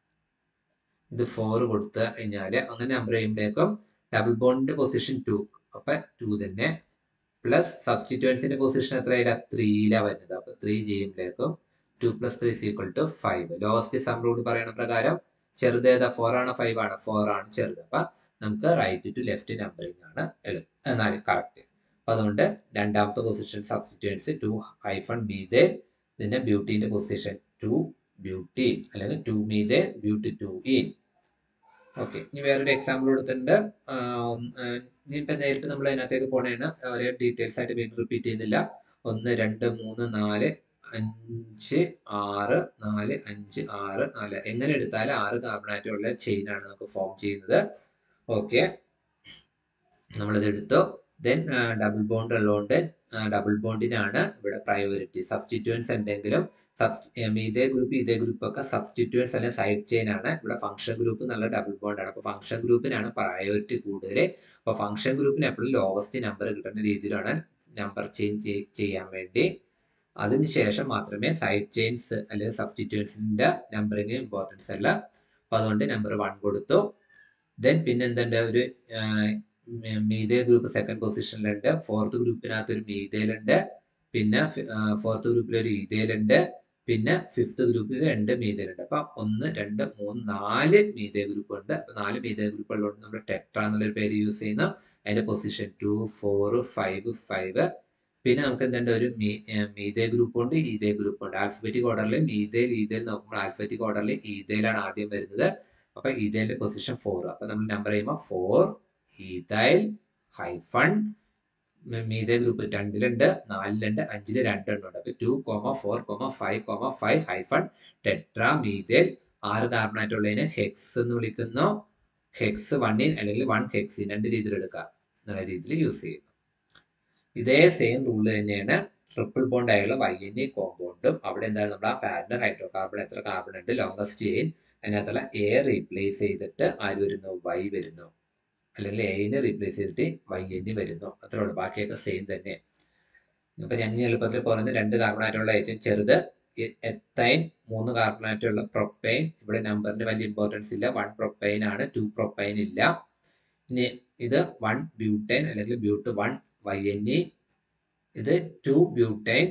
ഇത് ഫോർ കൊടുത്തു കഴിഞ്ഞാല് അങ്ങനെ നമ്പർ ചെയ്യുമ്പോഴേക്കും ഡബിൾ ബോണ്ടിന്റെ പൊസിഷൻ ടു അപ്പൊ ടു തന്നെ പ്ലസ് സബ്സ്റ്റിറ്റ്യൂൻസിന്റെ പൊസിഷൻ എത്രയില്ല ത്രീയിലാണ് വരുന്നത് അപ്പൊ ത്രീ ചെയ്യുമ്പോഴേക്കും two plus three equal to five lowest sum rule പറയുന്ന പ്രകാരം ചെറുത് ഏതാ ഫോർ ആണ് ഫൈവ് ആണ് ഫോർ ആണ് ചെറുത് അപ്പൊ നമുക്ക് റൈറ്റ് ടു ലെഫ്റ്റ് നമ്പറിംഗ് ആണ് എളുപ്പം എന്നാല് കറക്റ്റ് അപ്പൊ അതുകൊണ്ട് രണ്ടാമത്തെ position substituents to hyphen methyl പിന്നെ ബ്യൂട്ടീന്റെ പൊസിഷൻ ടു ബ്യൂട്ടി അല്ലെങ്കിൽ two methyl but two ene okay ഇനി വേറൊരു എക്സാമ്പിൾ കൊടുത്തിട്ടുണ്ട് ഇനിയിപ്പോ നേരിട്ട് നമ്മൾ അതിനകത്തേക്ക് പോണേണ് ഒരേ ഡീറ്റെയിൽസ് ആയിട്ട് വീണ്ടും റിപ്പീറ്റ് ചെയ്യുന്നില്ല ഒന്ന് രണ്ട് മൂന്ന് നാല് അഞ്ച് ആറ് നാല് അഞ്ച് ആറ് നാല് എങ്ങനെ എടുത്താലും ആറ് കാർബണായിട്ടുള്ള ചെയിൻ ആണ് നമുക്ക് ഫോം ചെയ്യുന്നത് ഓക്കെ നമ്മളിത് എടുത്തു ദെൻ ഡബിൾ ബോണ്ട് ഉള്ളതുകൊണ്ട് ഡബിൾ ബോണ്ടിനാണ് ഇവിടെ പ്രയോറിറ്റി സബ്സ്റ്റിറ്റ്യൂൻസ് ഉണ്ടെങ്കിലും ഇതേ ഗ്രൂപ്പ് ഇതേ ഗ്രൂപ്പ് ഒക്കെ സബ്സ്റ്റിറ്റ്യൂൻസ് അല്ലെങ്കിൽ സൈഡ് ചെയിൻ ആണ് ഇവിടെ ഫംഗ്ഷൻ ഗ്രൂപ്പ് നല്ല ഡബിൾ ബോണ്ട് ആണ് അപ്പൊ ഫംഗ്ഷൻ ഗ്രൂപ്പിനാണ് പ്രയോറിറ്റി കൂടുതൽ അപ്പൊ ഫംഗ്ഷൻ ഗ്രൂപ്പിന് എപ്പോഴും ലോവസ്റ്റ് നമ്പർ കിട്ടുന്ന രീതിയിലാണ് നമ്പർ ചേഞ്ച് ചെയ്യാൻ വേണ്ടി അതിനുശേഷം മാത്രമേ സൈഡ് ചെയിൻസ് അല്ലെങ്കിൽ സബ്സ്റ്റിറ്റ്യൂൻസിന്റെ നമ്പറിങ് ഇമ്പോർട്ടൻസ് അല്ല അപ്പൊ അതുകൊണ്ട് നമ്പർ വൺ കൊടുത്തു ദെൻ പിന്നെ എന്തുണ്ട് ഒരു മീതേ ഗ്രൂപ്പ് സെക്കൻഡ് പൊസിഷനിലുണ്ട് ഫോർത്ത് ഗ്രൂപ്പിനകത്ത് ഒരു മീതയിലുണ്ട് പിന്നെ ഫോർത്ത് ഗ്രൂപ്പിൽ ഒരു ഈതയിലുണ്ട് പിന്നെ ഫിഫ്ത്ത് ഗ്രൂപ്പിൽ രണ്ട് മീതയിലുണ്ട് അപ്പൊ ഒന്ന് രണ്ട് മൂന്ന് നാല് മീതേ ഗ്രൂപ്പ് ഉണ്ട് അപ്പൊ നാല് മീതേ ഗ്രൂപ്പ് ഉള്ളതുകൊണ്ട് നമ്മൾ ടെട്ര എന്നുള്ളൊരു പേര് യൂസ് ചെയ്യുന്ന അതിന്റെ position two four five five പിന്നെ നമുക്ക് എന്തുണ്ട് ഒരു മീതേ ഗ്രൂപ്പ് ഉണ്ട് ഈതേ ഗ്രൂപ്പ് ഉണ്ട് ആൽഫബറ്റിക് ഓർഡറിൽ മീതയിൽ ഈതയിൽ നോക്കുമ്പോൾ ആൽഫബറ്റിക് ഓർഡറിൽ ഈതയിലാണ് ആദ്യം വരുന്നത് അപ്പൊ ഈതയിലെ പൊസിഷൻ ഫോർ അപ്പൊ നമ്മൾ നമ്പർ ചെയ്യുമ്പോൾ four ethyl hyphen methyl group രണ്ടിലുണ്ട് നാലിലുണ്ട് അഞ്ചില് രണ്ടെണ്ണം ഉണ്ട് അപ്പൊ two comma four comma five comma five hyphen tetramethyl ആറ് കാർബണായിട്ടുള്ളതിന് ഹെക്സ് എന്ന് വിളിക്കുന്നു ഹെക്സ് വണ്ണിൻ അല്ലെങ്കിൽ വൺ ഹെക്സിൻ രണ്ട് രീതിയിൽ എടുക്കാം എന്നുള്ള രീതിയിൽ യൂസ് ചെയ്യുന്നു ഇതേ സെയിം റൂള് തന്നെയാണ് ട്രിപ്പിൾ ബോണ്ട് ആയുള്ള വൈ എൻ എ കോമ്പൗണ്ടും അവിടെ എന്താണ് നമ്മൾ ആ പാരന്റ് ഹൈഡ്രോ കാർബൺ എത്ര കാർബൺ ഉണ്ട് ലോങ്സ്റ്റ് ചെയിൻ അതിനകത്തുള്ള എ റീപ്ലേസ് ചെയ്തിട്ട് ആര് വരുന്നു വൈ വരുന്നു അല്ലെങ്കിൽ എനെ റീപ്ലേസ് ചെയ്തിട്ട് വൈ എൻ വരുന്നു അത്രേ ഉള്ളൂ ബാക്കിയൊക്കെ സെയിം തന്നെ ഇപ്പൊ ഞാൻ എളുപ്പത്തിൽ പറയുന്നത് രണ്ട് കാർബണായിട്ടുള്ള ഏറ്റവും ചെറുത് എത്തൈൻ മൂന്ന് കാർബണായിട്ടുള്ള പ്രൊപ്പൈൻ ഇവിടെ നമ്പറിന് വലിയ ഇമ്പോർട്ടൻസ് ഇല്ല വൺ പ്രൊപ്പൈൻ ആണ് ടു പ്രൊപ്പൈൻ ഇല്ല ഇനി ഇത് വൺ ബ്യൂട്ടൈൻ അല്ലെങ്കിൽ but one y n e ഇത് ടു ബ്യൂട്ടൈൻ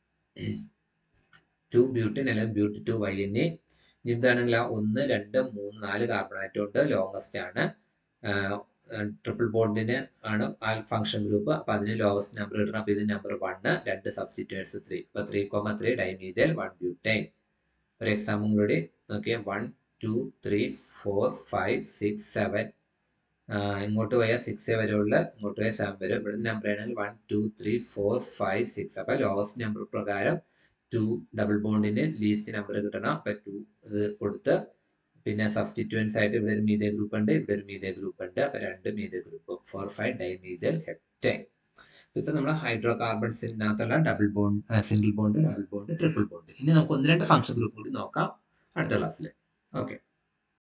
ടു ബ്യൂട്ടൈൻ അല്ലെങ്കിൽ but two y n e ഇതാണെങ്കിൽ ഒന്ന് രണ്ട് മൂന്ന് നാല് കാർബണാറ്റം ഉണ്ട് ലോങ്സ്റ്റ് ആണ് ട്രിപ്പിൾ ബോണ്ടിന് ആണ് ആ ഫംഗ്ഷൻ ഗ്രൂപ്പ് അപ്പൊ അതിന് ലോവസ്റ്റ് നമ്പർ ഇടണം അപ്പൊ ഇത് നമ്പർ വണ്ണ് രണ്ട് സബ്സ്റ്റിറ്റ്യൂൻസ് ത്രീ അപ്പൊ three comma three dimethyl one butyne ഒരു എക്സാമ്പിൾ കൂടി നോക്കിയാൽ one two three four five six seven ഇങ്ങോട്ട് പോയാൽ സിക്സ് വരെയുള്ള ഇങ്ങോട്ട് പോയാൽ സെവൻ വരും ഇവിടെ നമ്പർ ആണെങ്കിൽ one two three four five six അപ്പൊ ലോവസ്റ്റ് നമ്പർ പ്രകാരം ടു ഡബിൾ ബോണ്ടിന് ലീസ്റ്റ് നമ്പർ കിട്ടണം അപ്പൊ ടു ഇത് കൊടുത്ത് പിന്നെ സബ്സ്റ്റിറ്റ്യൂൻസ് ആയിട്ട് ഇവിടെ ഒരു മീതേ ഗ്രൂപ്പ് ഉണ്ട് ഇവിടെ ഒരു മീതേ ഗ്രൂപ്പ് ഉണ്ട് അപ്പൊ രണ്ട് methyl group four five dimethyl heptyne ഇത് നമ്മൾ ഹൈഡ്രോ കാർബൺസിനകത്തുള്ള double bond single bond double bond triple bond ഇനി നമുക്ക് ഒന്ന് രണ്ട് ഫംഗ്ഷൻ ഗ്രൂപ്പ് കൂടി നോക്കാം അടുത്ത ക്ലാസ്സിൽ ഓക്കെ